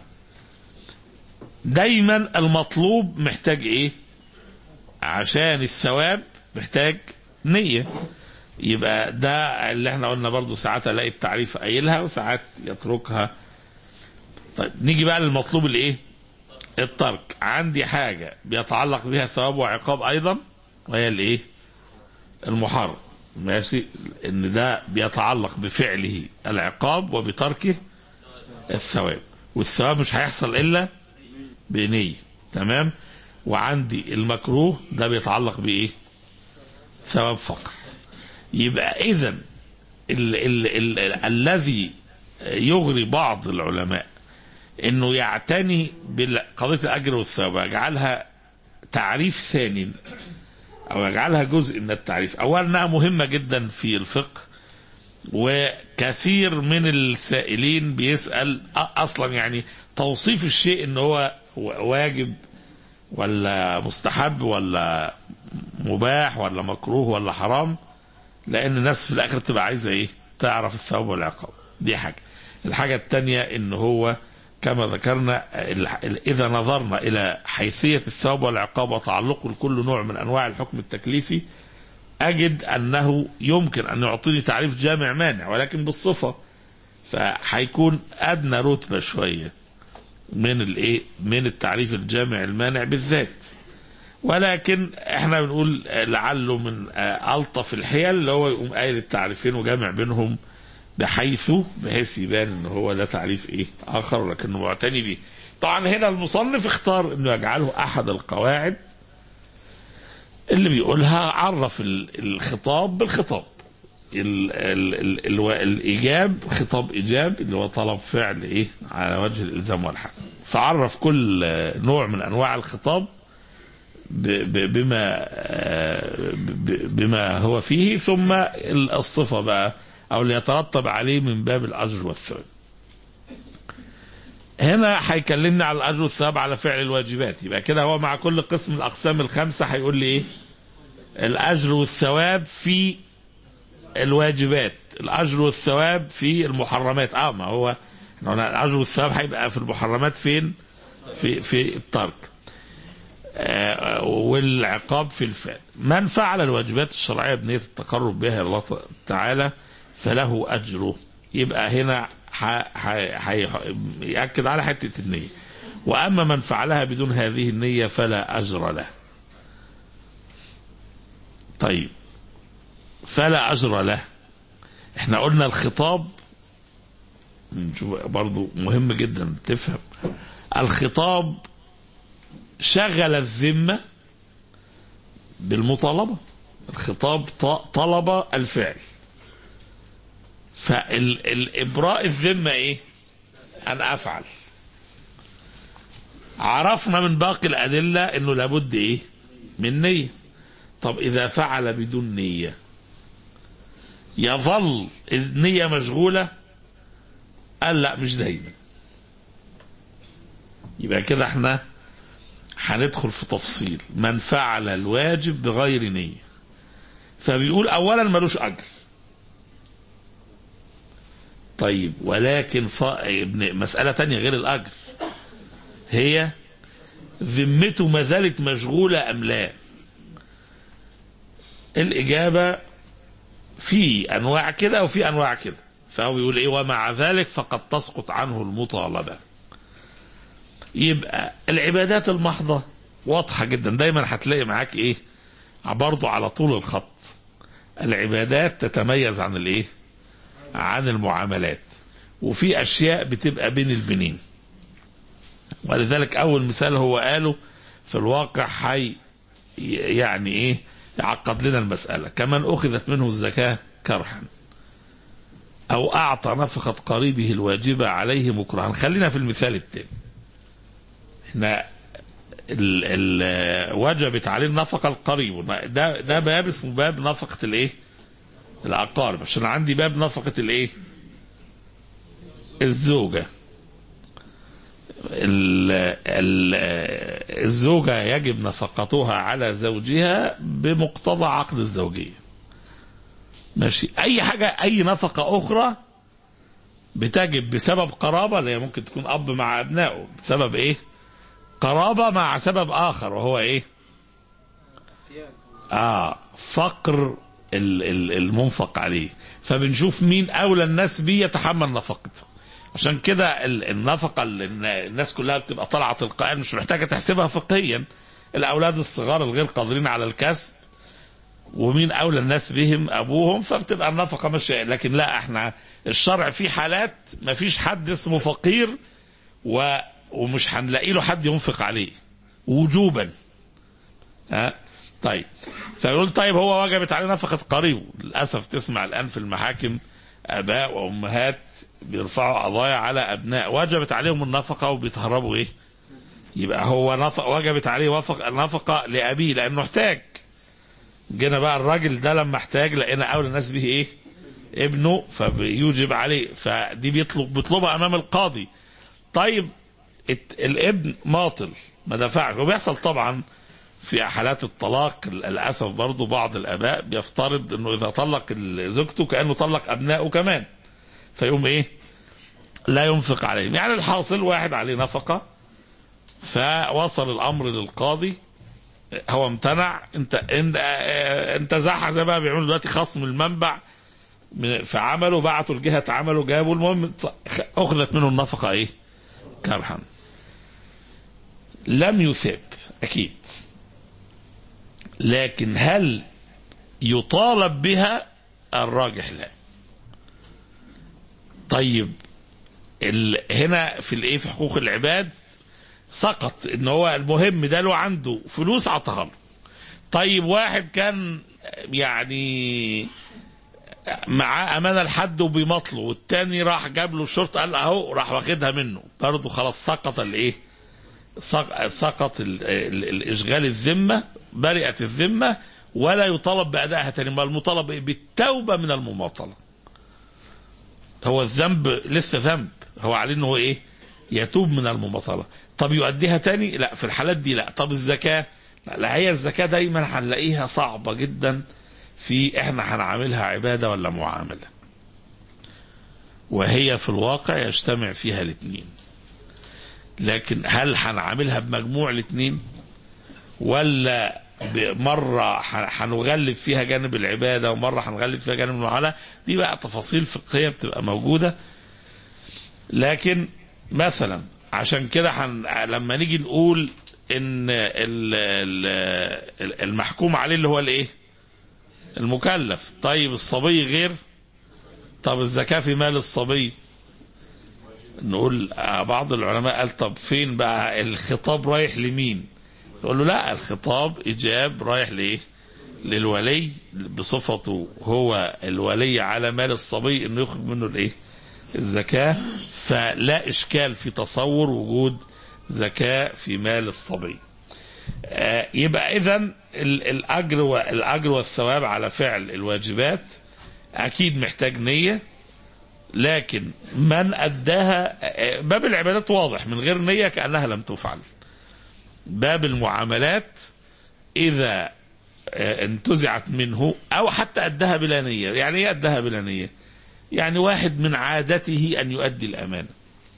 Speaker 2: دايما المطلوب محتاج ايه عشان الثواب محتاج نية يبقى ده اللي احنا قلنا برضو ساعات الاقي التعريف قايلها وساعات يتركها طيب نيجي بقى للمطلوب الايه الترك عندي حاجة بيتعلق بها ثواب وعقاب ايضا وهي الايه المحرم ماشي ان ده بيتعلق بفعله العقاب وبتركه الثواب والثواب مش هيحصل الا بنية تمام وعندي المكروه ده بيتعلق بايه ثواب فقط يبقى اذا ال- ال- ال- ال- الذي يغري بعض العلماء انه يعتني بقضيه الاجر والثواب ويجعلها تعريف ثاني او يجعلها جزء من التعريف اولا انها مهمه جدا في الفقه وكثير من السائلين بيسال أ- اصلا يعني توصيف الشيء ان هو واجب ولا مستحب ولا مباح ولا مكروه ولا حرام لان الناس في الاخر تبقى عايزه ايه تعرف الثواب والعقاب دي حاجه الحاجه الثانيه ان هو كما ذكرنا ال- ال- اذا نظرنا الى حيثيه الثواب والعقاب وتعلقه لكل نوع من انواع الحكم التكليفي اجد انه يمكن ان يعطيني تعريف جامع مانع ولكن بالصفه فهيكون ادنى رتبه شويه من الايه من التعريف الجامع المانع بالذات ولكن احنا بنقول لعله من آه، الطف الحيل اللي هو يقوم قايل التعريفين وجامع بينهم بحيث بحيث يبان ان هو ده تعريف ايه اخر ولكنه معتني به طبعا هنا المصنف اختار انه يجعله احد القواعد اللي بيقولها عرف ال- الخطاب بالخطاب ال ال ال ال الايجاب خطاب ايجاب اللي هو طلب فعل ايه على وجه الالزام والحق فعرف كل آه، نوع من انواع الخطاب ب- ب- بما آه، ب- بما هو فيه ثم الصفه بقى او اللي يترتب عليه من باب الاجر والثواب هنا هيكلمني على الاجر والثواب على فعل الواجبات يبقى كده هو مع كل قسم من الاقسام الخمسه هيقول لي ايه الاجر والثواب في الواجبات الاجر والثواب في المحرمات اه ما هو إحنا قلنا الاجر والثواب هيبقى في المحرمات فين في في الترك آه، والعقاب في الفعل من فعل الواجبات الشرعيه بنيه التقرب بها الى الله تعالى فله اجره يبقى هنا ح- ح- ح- يأكد على حته النيه واما من فعلها بدون هذه النيه فلا اجر له طيب فلا أجر له احنا قلنا الخطاب نشوف برضو مهم جدا تفهم الخطاب شغل الذمة بالمطالبة الخطاب ط- طلب الفعل فالإبراء الذمة إيه أن أفعل عرفنا من باقي الأدلة أنه لابد إيه من نية طب إذا فعل بدون نية يظل النية مشغولة قال لا مش دايما يبقى كده احنا هندخل في تفصيل من فعل الواجب بغير نية فبيقول أولا ملوش أجر طيب ولكن ف... ابن- مسألة تانية غير الأجر هي ذمته ما زالت مشغولة أم لا الإجابة في أنواع كده وفي أنواع كده فهو بيقول إيه ومع ذلك فقد تسقط عنه المطالبة يبقى العبادات المحضة واضحة جدا دايما هتلاقي معاك إيه برضه على طول الخط العبادات تتميز عن الإيه عن المعاملات وفي أشياء بتبقى بين البنين ولذلك أول مثال هو قاله في الواقع حي يعني إيه يعقد لنا المسألة كمن أخذت منه الزكاة كرها أو أعطى نفقة قريبه الواجبة عليه مكرها خلينا في المثال التاني احنا ال ال وجبت عليه النفقة القريب ده ده باب اسمه باب نفقة الايه؟ الأقارب عشان عندي باب نفقة الايه؟ الزوجة ال ال الزوجة يجب نفقتها على زوجها بمقتضى عقد الزوجية ماشي أي حاجة أي نفقة أخرى بتجب بسبب قرابة اللي هي ممكن تكون أب مع أبنائه بسبب إيه قرابة مع سبب آخر وهو إيه آه فقر ال- ال- المنفق عليه فبنشوف مين أولى الناس بيه يتحمل نفقته عشان كده ال- النفقة اللي الن- الناس كلها بتبقى طالعة تلقائيا مش محتاجة تحسبها فقهيا الأولاد الصغار الغير قادرين على الكسب ومين أولى الناس بهم أبوهم فبتبقى النفقة ماشية لكن لا احنا الشرع فيه حالات ما فيش حد اسمه فقير و ومش هنلاقي له حد ينفق عليه وجوبا ها طيب فيقول طيب هو وجبت عليه نفقة قريب للأسف تسمع الآن في المحاكم آباء وأمهات بيرفعوا قضايا على أبناء وجبت عليهم النفقة وبيتهربوا إيه يبقى هو نفق وجبت عليه وفق نفقة لأبيه لأنه احتاج جينا بقى الراجل ده لما احتاج لقينا أول الناس به إيه ابنه فبيوجب عليه فدي بيطلب بيطلبها أمام القاضي طيب الت- الابن ماطل ما دفعش وبيحصل طبعا في حالات الطلاق للاسف برضو بعض الاباء بيفترض انه اذا طلق ال- زوجته كانه طلق ابنائه كمان فيقوم ايه لا ينفق عليهم يعني الحاصل واحد عليه نفقه فوصل الامر للقاضي هو امتنع انت انت اه، انتزعها زي ما بيعملوا دلوقتي خصم المنبع من- في عمله بعتوا لجهه عمله جابوا المهم اخذت منه النفقه ايه كرها لم يثاب اكيد لكن هل يطالب بها الراجح لا طيب ال... هنا في الايه في حقوق العباد سقط ان هو المهم ده له عنده فلوس عطاها له طيب واحد كان يعني معاه امانه لحد وبيمطله والتاني راح جاب له الشرطه قال اهو راح واخدها منه برضه خلاص سقط الايه؟ سق- سقط ال- ال- الاشغال الذمه برئت الذمه ولا يطالب بادائها تاني بل المطالب إيه؟ بالتوبه من المماطله. هو الذنب لسه ذنب هو عليه انه هو ايه؟ يتوب من المماطله. طب يؤديها تاني؟ لا في الحالات دي لا. طب الزكاه؟ لا, لا هي الزكاه دايما هنلاقيها صعبه جدا في احنا هنعاملها عباده ولا معامله. وهي في الواقع يجتمع فيها الاثنين. لكن هل هنعاملها بمجموع الاثنين؟ ولا مرة هنغلب فيها جانب العبادة ومرة هنغلب فيها جانب المعاملة دي بقى تفاصيل فقهية بتبقى موجودة لكن مثلا عشان كده حن... لما نيجي نقول ان ال... ال... المحكوم عليه اللي هو الايه المكلف طيب الصبي غير طب الزكاة في مال الصبي نقول بعض العلماء قال طب فين بقى الخطاب رايح لمين يقول له لا الخطاب إجاب رايح لإيه للولي بصفته هو الولي على مال الصبي انه يخرج منه الايه الزكاة فلا اشكال في تصور وجود زكاة في مال الصبي آه يبقى اذا الاجر والاجر والثواب على فعل الواجبات اكيد محتاج نية لكن من اداها باب العبادات واضح من غير نية كأنها لم تفعل باب المعاملات اذا انتزعت منه او حتى ادها بلا نيه يعني ايه ادها بلا نيه يعني واحد من عادته ان يؤدي الامانه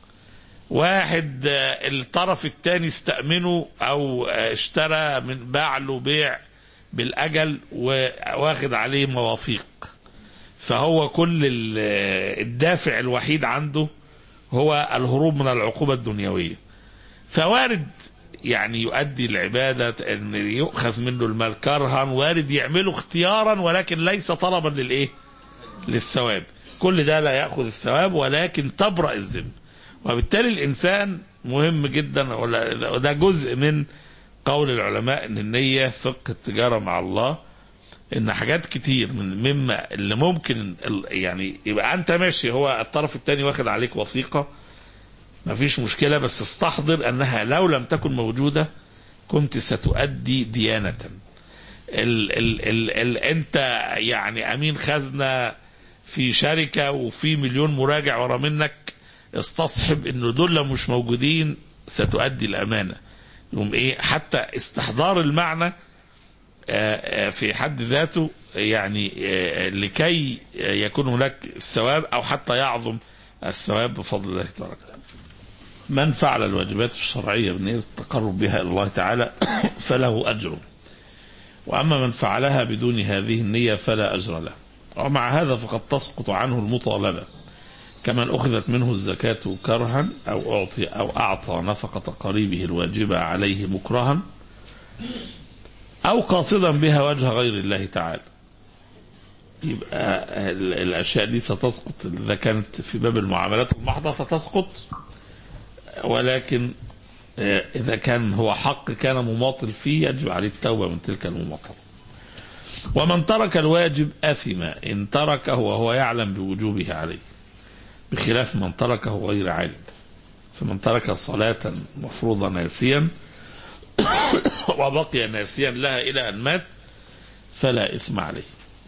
Speaker 2: واحد الطرف الثاني استأمنه او اشترى من باع له بيع بالاجل واخد عليه مواثيق فهو كل الدافع الوحيد عنده هو الهروب من العقوبه الدنيويه فوارد يعني يؤدي العبادة أن يؤخذ منه المال كرها وارد يعمله اختيارا ولكن ليس طلبا للإيه للثواب كل ده لا يأخذ الثواب ولكن تبرأ الذمة وبالتالي الإنسان مهم جدا وده جزء من قول العلماء أن النية فقه التجارة مع الله ان حاجات كتير من مما اللي ممكن يعني يبقى انت ماشي هو الطرف الثاني واخد عليك وثيقه ما فيش مشكلة بس استحضر أنها لو لم تكن موجودة كنت ستؤدي ديانة ال ال ال ال أنت يعني أمين خزنة في شركة وفي مليون مراجع ورا منك استصحب أنه دول لو مش موجودين ستؤدي الأمانة يوم إيه حتى استحضار المعنى في حد ذاته يعني لكي يكون هناك الثواب أو حتى يعظم الثواب بفضل الله تبارك وتعالى من فعل الواجبات الشرعية بنية التقرب بها إلى الله تعالى فله أجر وأما من فعلها بدون هذه النية فلا أجر له ومع هذا فقد تسقط عنه المطالبة كمن أخذت منه الزكاة كرها أو أعطي أو أعطى نفقة قريبه الواجبة عليه مكرها أو قاصدا بها وجه غير الله تعالى يبقى الأشياء دي ستسقط إذا كانت في باب المعاملات المحضة ستسقط ولكن إذا كان هو حق كان مماطل فيه يجب عليه التوبة من تلك المماطلة ومن ترك الواجب أثم إن تركه وهو يعلم بوجوبه عليه بخلاف من تركه غير عالم فمن ترك صلاة مفروضة ناسيا وبقي ناسيا لها إلى أن مات فلا إثم عليه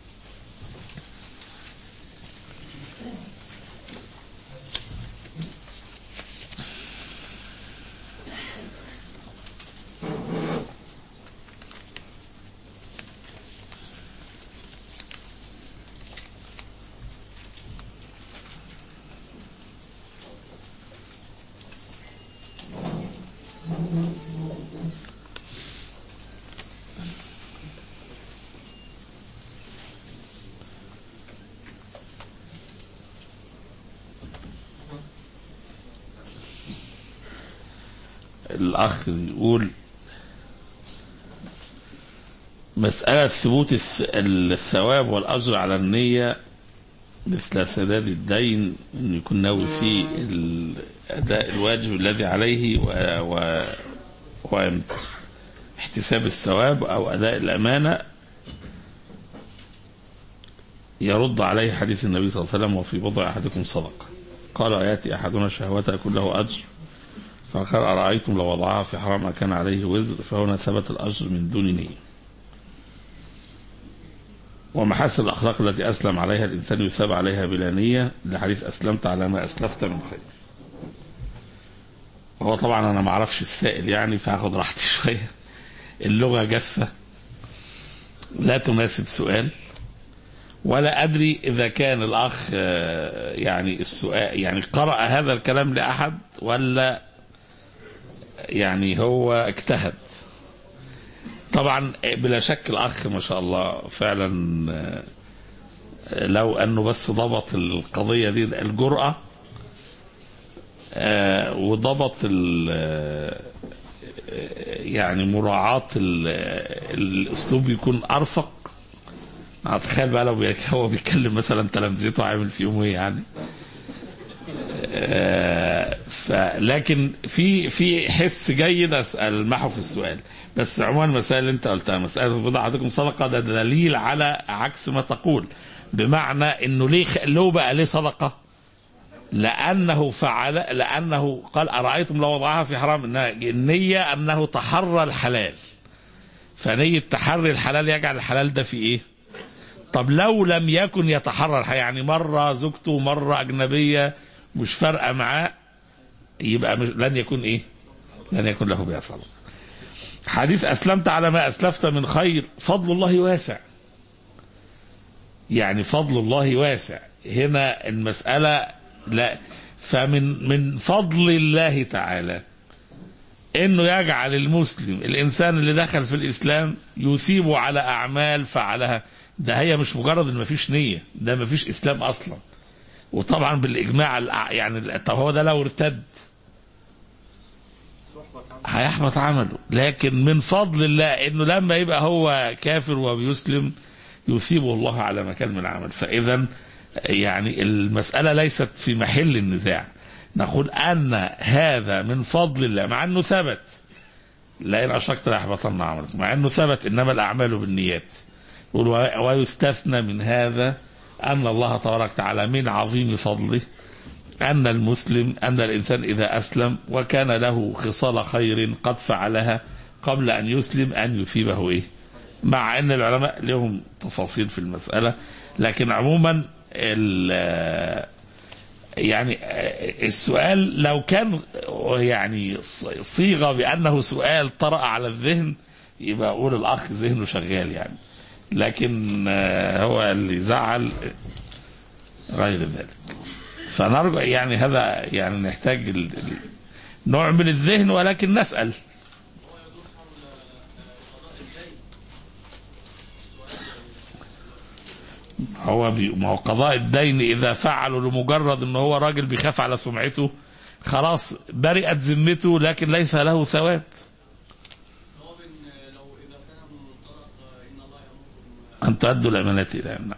Speaker 2: الأخ يقول مسألة ثبوت الثواب والأجر على النية مثل سداد الدين أن يكون ناوي فيه أداء الواجب الذي عليه و... و... ويمت احتساب الثواب أو أداء الأمانة يرد عليه حديث النبي صلى الله عليه وسلم وفي بضع أحدكم صدقة قال يأتي أحدنا شهوته يكون له أجر فقال أرأيتم لو وضعها في حرام أكان عليه وزر فهنا ثبت الأجر من دون نية ومحاسن الأخلاق التي أسلم عليها الإنسان يثاب عليها بلا نية لحديث أسلمت على ما أسلفت من خير هو طبعا أنا ما أعرفش السائل يعني فهاخد راحتي شوية اللغة جافة لا تناسب سؤال ولا أدري إذا كان الأخ آه، يعني السؤال يعني قرأ هذا الكلام لأحد ولا يعني هو اجتهد طبعا بلا شك الأخ ما شاء الله فعلا آه، لو أنه بس ضبط القضية دي الجرأة آه، وضبط ال- آه، يعني مراعاة ال- الأسلوب يكون أرفق هتخيل بقى لو بي- هو بيتكلم مثلا تلامذته عامل فيهم ايه يعني آه، فلكن في في حس جيد اسال محو في السؤال بس عموما المسائل اللي انت قلتها مساله بضع احدكم صدقه ده دليل على عكس ما تقول بمعنى انه ليه خ- له بقى ليه صدقه؟ لانه فعل لانه قال ارايتم لو وضعها في حرام إنها النيه انه تحرى الحلال فنيه تحري الحلال يجعل الحلال ده في ايه؟ طب لو لم يكن يتحرر يعني مرة زوجته مرة أجنبية مش فارقة معاه يبقى مش لن يكون إيه لن يكون له بها صدقة حديث أسلمت على ما أسلفت من خير فضل الله واسع يعني فضل الله واسع هنا المسألة لا فمن من فضل الله تعالى انه يجعل المسلم الانسان اللي دخل في الاسلام يثيب على اعمال فعلها ده هي مش مجرد ان مفيش نيه ده مفيش اسلام اصلا وطبعا بالاجماع الأع- يعني طب هو ده لو ارتد هيحبط عمله لكن من فضل الله انه لما يبقى هو كافر وبيسلم يثيبه الله على ما كان من عمل فاذا يعني المساله ليست في محل النزاع نقول ان هذا من فضل الله مع انه ثبت لئن اشركت لاحبطن عملك مع انه ثبت انما الاعمال بالنيات يقول و- ويستثنى من هذا ان الله تبارك وتعالى من عظيم فضله ان المسلم ان الانسان اذا اسلم وكان له خصال خير قد فعلها قبل ان يسلم ان يثيبه ايه مع ان العلماء لهم تفاصيل في المساله لكن عموما ال- يعني السؤال لو كان يعني صيغه بانه سؤال طرأ على الذهن يبقى اقول الاخ ذهنه شغال يعني لكن آه، هو اللي زعل غير ذلك فنرجو يعني هذا يعني نحتاج ال- ال- نوع من الذهن ولكن نسأل هو بي ما هو قضاء الدين اذا فعله لمجرد ان هو راجل بيخاف على سمعته خلاص برئت ذمته لكن ليس له ثواب
Speaker 3: هو من لو اذا كان من منطلق ان الله يامركم
Speaker 2: ان تؤدوا الامانات الى نعم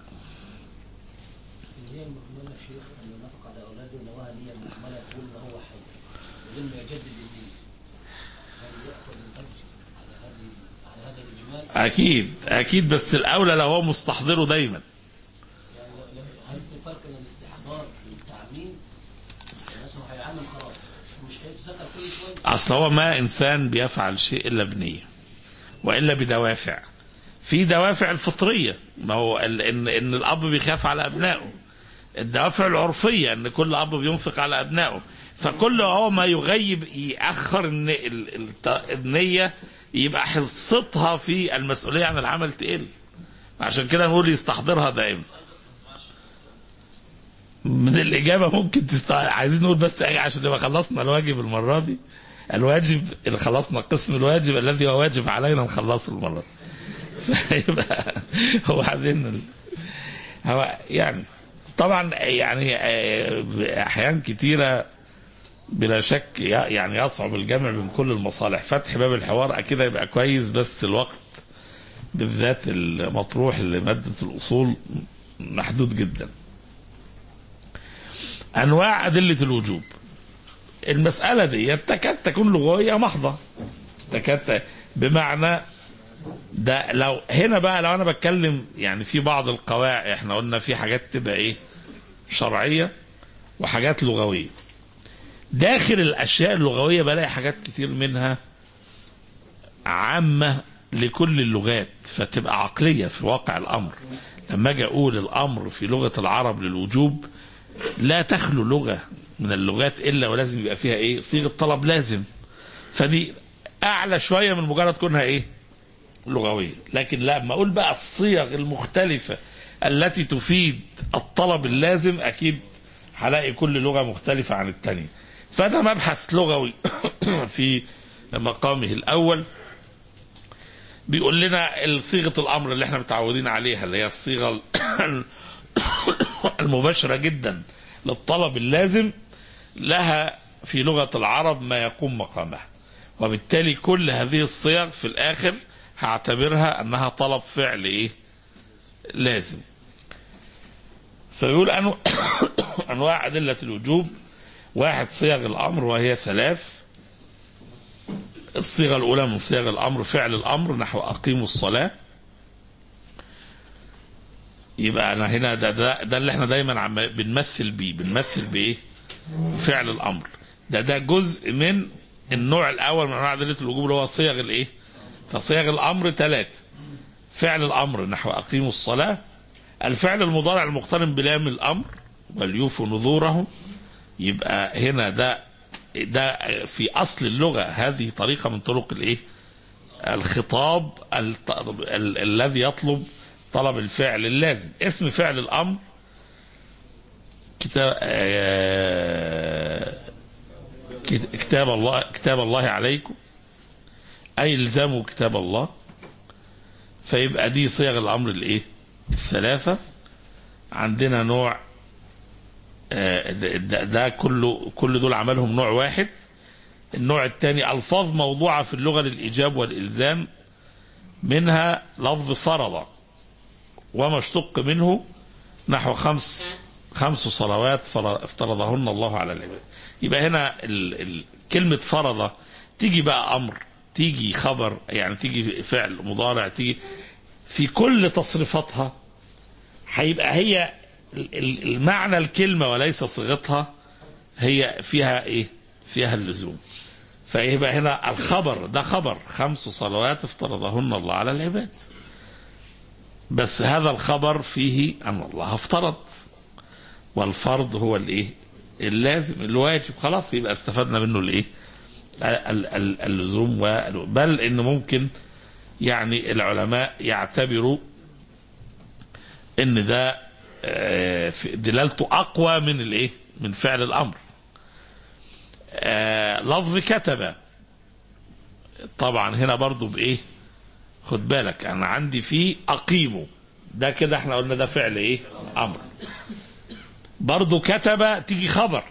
Speaker 4: هي المكملة شيخ أن ينفق على أولاده نواها نية المكملة يقول إن هو حي ولما يجدد النية هل يأخذ الأجر على هذه على هذا الإجمال
Speaker 2: اكيد اكيد بس الاولى لو هو مستحضره دايما
Speaker 4: يعني لو- هل في فرق بين الاستحضار والتعميم؟ يعني مثلا هيعلم خلاص مش هيتذكر كل شوية
Speaker 2: اصل هو ما انسان بيفعل شيء الا بنيه والا بدوافع في دوافع الفطريه ما هو ال- ان ان الاب بيخاف على ابنائه الدوافع العرفيه ان كل اب بينفق على ابنائه فكل هو ما يغيب ياخر الن- ال- الت- النيه يبقى حصتها في المسؤوليه عن العمل تقل عشان كده نقول يستحضرها دائما من الإجابة ممكن تست... عايزين نقول بس أي عشان نبقى خلصنا الواجب المرة دي الواجب اللي خلصنا قسم الواجب الذي هو واجب علينا نخلصه المرة دي فيبقى هو عايزين ال- هو يعني طبعا يعني آه، أحيان كتيرة بلا شك ي- يعني يصعب الجمع بين كل المصالح فتح باب الحوار أكيد يبقى كويس بس الوقت بالذات المطروح لمادة الأصول محدود جدا انواع ادله الوجوب المساله دي تكاد تكون لغويه محضه تكاد ت- بمعنى ده لو هنا بقى لو انا بتكلم يعني في بعض القواعد احنا قلنا في حاجات تبقى ايه شرعيه وحاجات لغويه داخل الاشياء اللغويه بلاقي حاجات كتير منها عامه لكل اللغات فتبقى عقليه في واقع الامر لما اجي اقول الامر في لغه العرب للوجوب لا تخلو لغه من اللغات الا ولازم يبقى فيها ايه صيغه طلب لازم فدي اعلى شويه من مجرد كونها ايه لغويه لكن لما اقول بقى الصيغ المختلفه التي تفيد الطلب اللازم اكيد هلاقي كل لغه مختلفه عن الثانيه فده مبحث لغوي في مقامه الاول بيقول لنا صيغه الامر اللي احنا متعودين عليها اللي هي الصيغه المباشره جدا للطلب اللازم لها في لغه العرب ما يقوم مقامها وبالتالي كل هذه الصيغ في الاخر هعتبرها انها طلب فعل ايه لازم فيقول أنو انواع ادله الوجوب واحد صيغ الامر وهي ثلاث الصيغه الاولى من صيغ الامر فعل الامر نحو اقيموا الصلاه يبقى انا هنا ده ده, ده اللي احنا دايما عم بنمثل بيه بنمثل بايه فعل الامر ده ده جزء من النوع الاول من انواع ادله الوجوب اللي هو صيغ الايه فصيغ الامر ثلاثه فعل الامر نحو اقيموا الصلاه الفعل المضارع المقترن بلام الامر وليوفوا نذورهم يبقى هنا ده ده في اصل اللغه هذه طريقه من طرق الايه الخطاب الط- ال- الذي يطلب طلب الفعل اللازم اسم فعل الامر كتاب آه، كت- كتاب الله كتاب الله عليكم اي الزموا كتاب الله فيبقى دي صيغ الامر الايه الثلاثه عندنا نوع آه، ده, ده كله كل دول عملهم نوع واحد النوع الثاني الفاظ موضوعه في اللغه للايجاب والالزام منها لفظ فرض وما اشتق منه نحو خمس خمس صلوات فر- افترضهن الله على العباد يبقى هنا ال ال كلمة فرض تيجي بقى أمر تيجي خبر يعني تيجي فعل مضارع تيجي في كل تصريفاتها هيبقى هي ال- ال- المعنى الكلمة وليس صيغتها هي فيها ايه فيها اللزوم فيبقى هنا الخبر ده خبر خمس صلوات افترضهن الله على العباد بس هذا الخبر فيه ان الله افترض والفرض هو الايه اللازم الواجب خلاص يبقى استفدنا منه الايه ال- ال- اللزوم وال- بل ان ممكن يعني العلماء يعتبروا ان ده آه، في- دلالته اقوى من الايه من فعل الامر آه، لفظ كتب طبعا هنا برضو بايه خد بالك انا عندي فيه اقيمه ده كده احنا قلنا ده فعل ايه امر برضو كتب تيجي خبر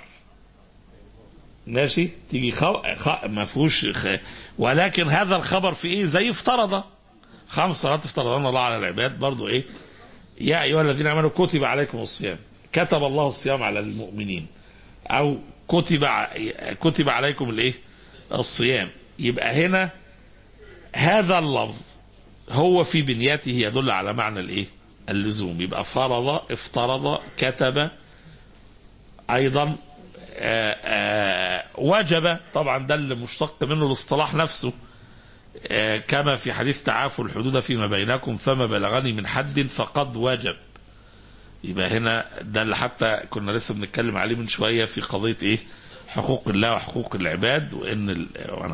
Speaker 2: ماشي تيجي خو... خ... ما فيهوش خ... ولكن هذا الخبر في ايه زي افترض خمس صلوات افترضنا الله على العباد برضو ايه يا ايها الذين امنوا كتب عليكم الصيام كتب الله الصيام على المؤمنين او كتب ع... كتب عليكم الايه الصيام يبقى هنا هذا اللفظ هو في بنيته يدل على معنى الايه اللزوم يبقى فرض افترض كتب ايضا آآ آآ وجب طبعا ده اللي مشتق منه الاصطلاح نفسه آه، كما في حديث تعافوا الحدود فيما بينكم فما بلغني من حد فقد وجب يبقى هنا ده اللي حتى كنا لسه بنتكلم عليه من شويه في قضيه ايه حقوق الله وحقوق العباد وان ال... وانا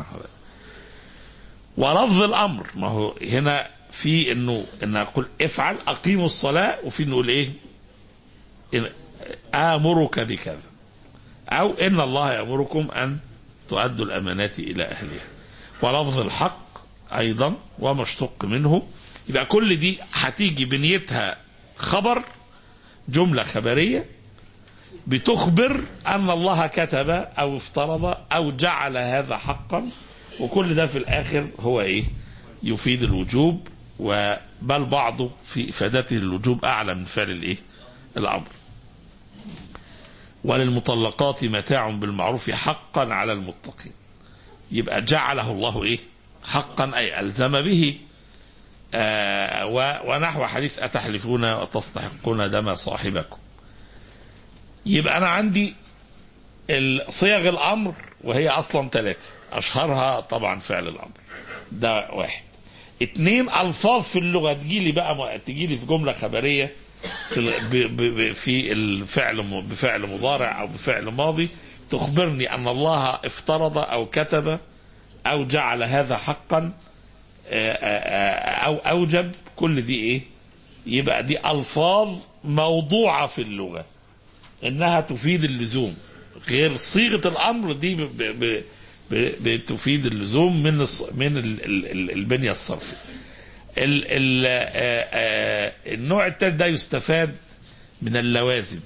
Speaker 2: ولفظ الامر ما هو هنا في انه ان اقول افعل اقيموا الصلاه وفي نقول ايه إن امرك بكذا او ان الله يامركم ان تؤدوا الامانات الى اهلها ولفظ الحق ايضا وما اشتق منه يبقى كل دي هتيجي بنيتها خبر جمله خبريه بتخبر ان الله كتب او افترض او جعل هذا حقا وكل ده في الاخر هو ايه يفيد الوجوب وبل بعضه في افادته للوجوب اعلى من فعل الايه الامر وللمطلقات متاع بالمعروف حقا على المتقين يبقى جعله الله ايه حقا أي ألزم به آه و- ونحو حديث أتحلفون وتستحقون دم صاحبكم يبقى أنا عندي ال- صيغ الأمر وهي أصلا ثلاثة أشهرها طبعا فعل الأمر ده واحد اتنين ألفاظ في اللغة تجيلي بقى م- تجيلي في جملة خبرية في ال- ب- ب- ب- في الفعل م- بفعل مضارع أو بفعل ماضي تخبرني أن الله افترض أو كتب أو جعل هذا حقا آه، آه، أو أوجب كل دي إيه يبقى دي ألفاظ موضوعة في اللغة إنها تفيد اللزوم غير صيغة الأمر دي ب- ب- ب- ب- بتفيد اللزوم من الص- من ال- ال- ال- البنية الصرفية ال ال آه، آه، النوع الثالث ده يستفاد من اللوازم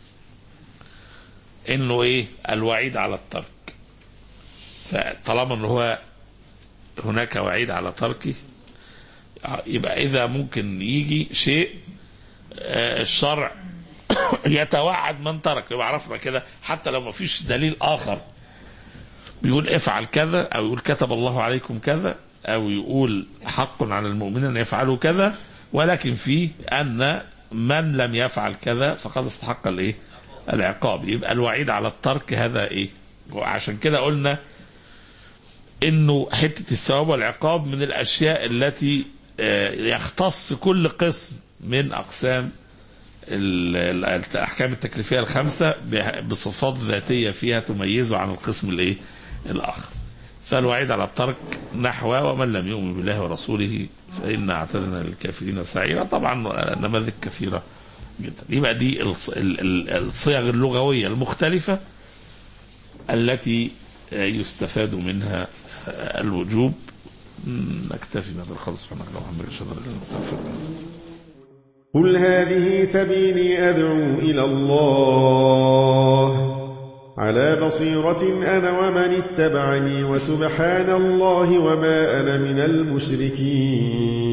Speaker 2: انه ايه الوعيد على الترك فطالما ان هو هناك وعيد على تركه يبقى اذا ممكن يجي شيء آه، الشرع يتوعد من ترك يبقى عرفنا كده حتى لو ما فيش دليل اخر بيقول افعل كذا او يقول كتب الله عليكم كذا او يقول حق على المؤمنين ان يفعلوا كذا ولكن فيه ان من لم يفعل كذا فقد استحق الايه العقاب يبقى الوعيد على الترك هذا ايه وعشان كده قلنا انه حته الثواب والعقاب من الاشياء التي آه، يختص كل قسم من اقسام ال- ال- الاحكام التكليفيه الخمسه ب- بصفات ذاتيه فيها تميزه عن القسم الايه الاخر فالوعيد على الترك نحو ومن لم يؤمن بالله ورسوله فإنا اعتدنا للكافرين سعيرا طبعا نماذج كثيرة جدا يبقى دي الص- ال- ال- الصيغ اللغوية المختلفة التي يستفاد منها الوجوب نكتفي بهذا القدر سبحانك اللهم وبحمدك اشهد ان لا اله الا انت استغفرك
Speaker 5: قل هذه سبيلي أدعو إلى الله على بصيرة أنا ومن اتبعني وسبحان الله وما أنا من المشركين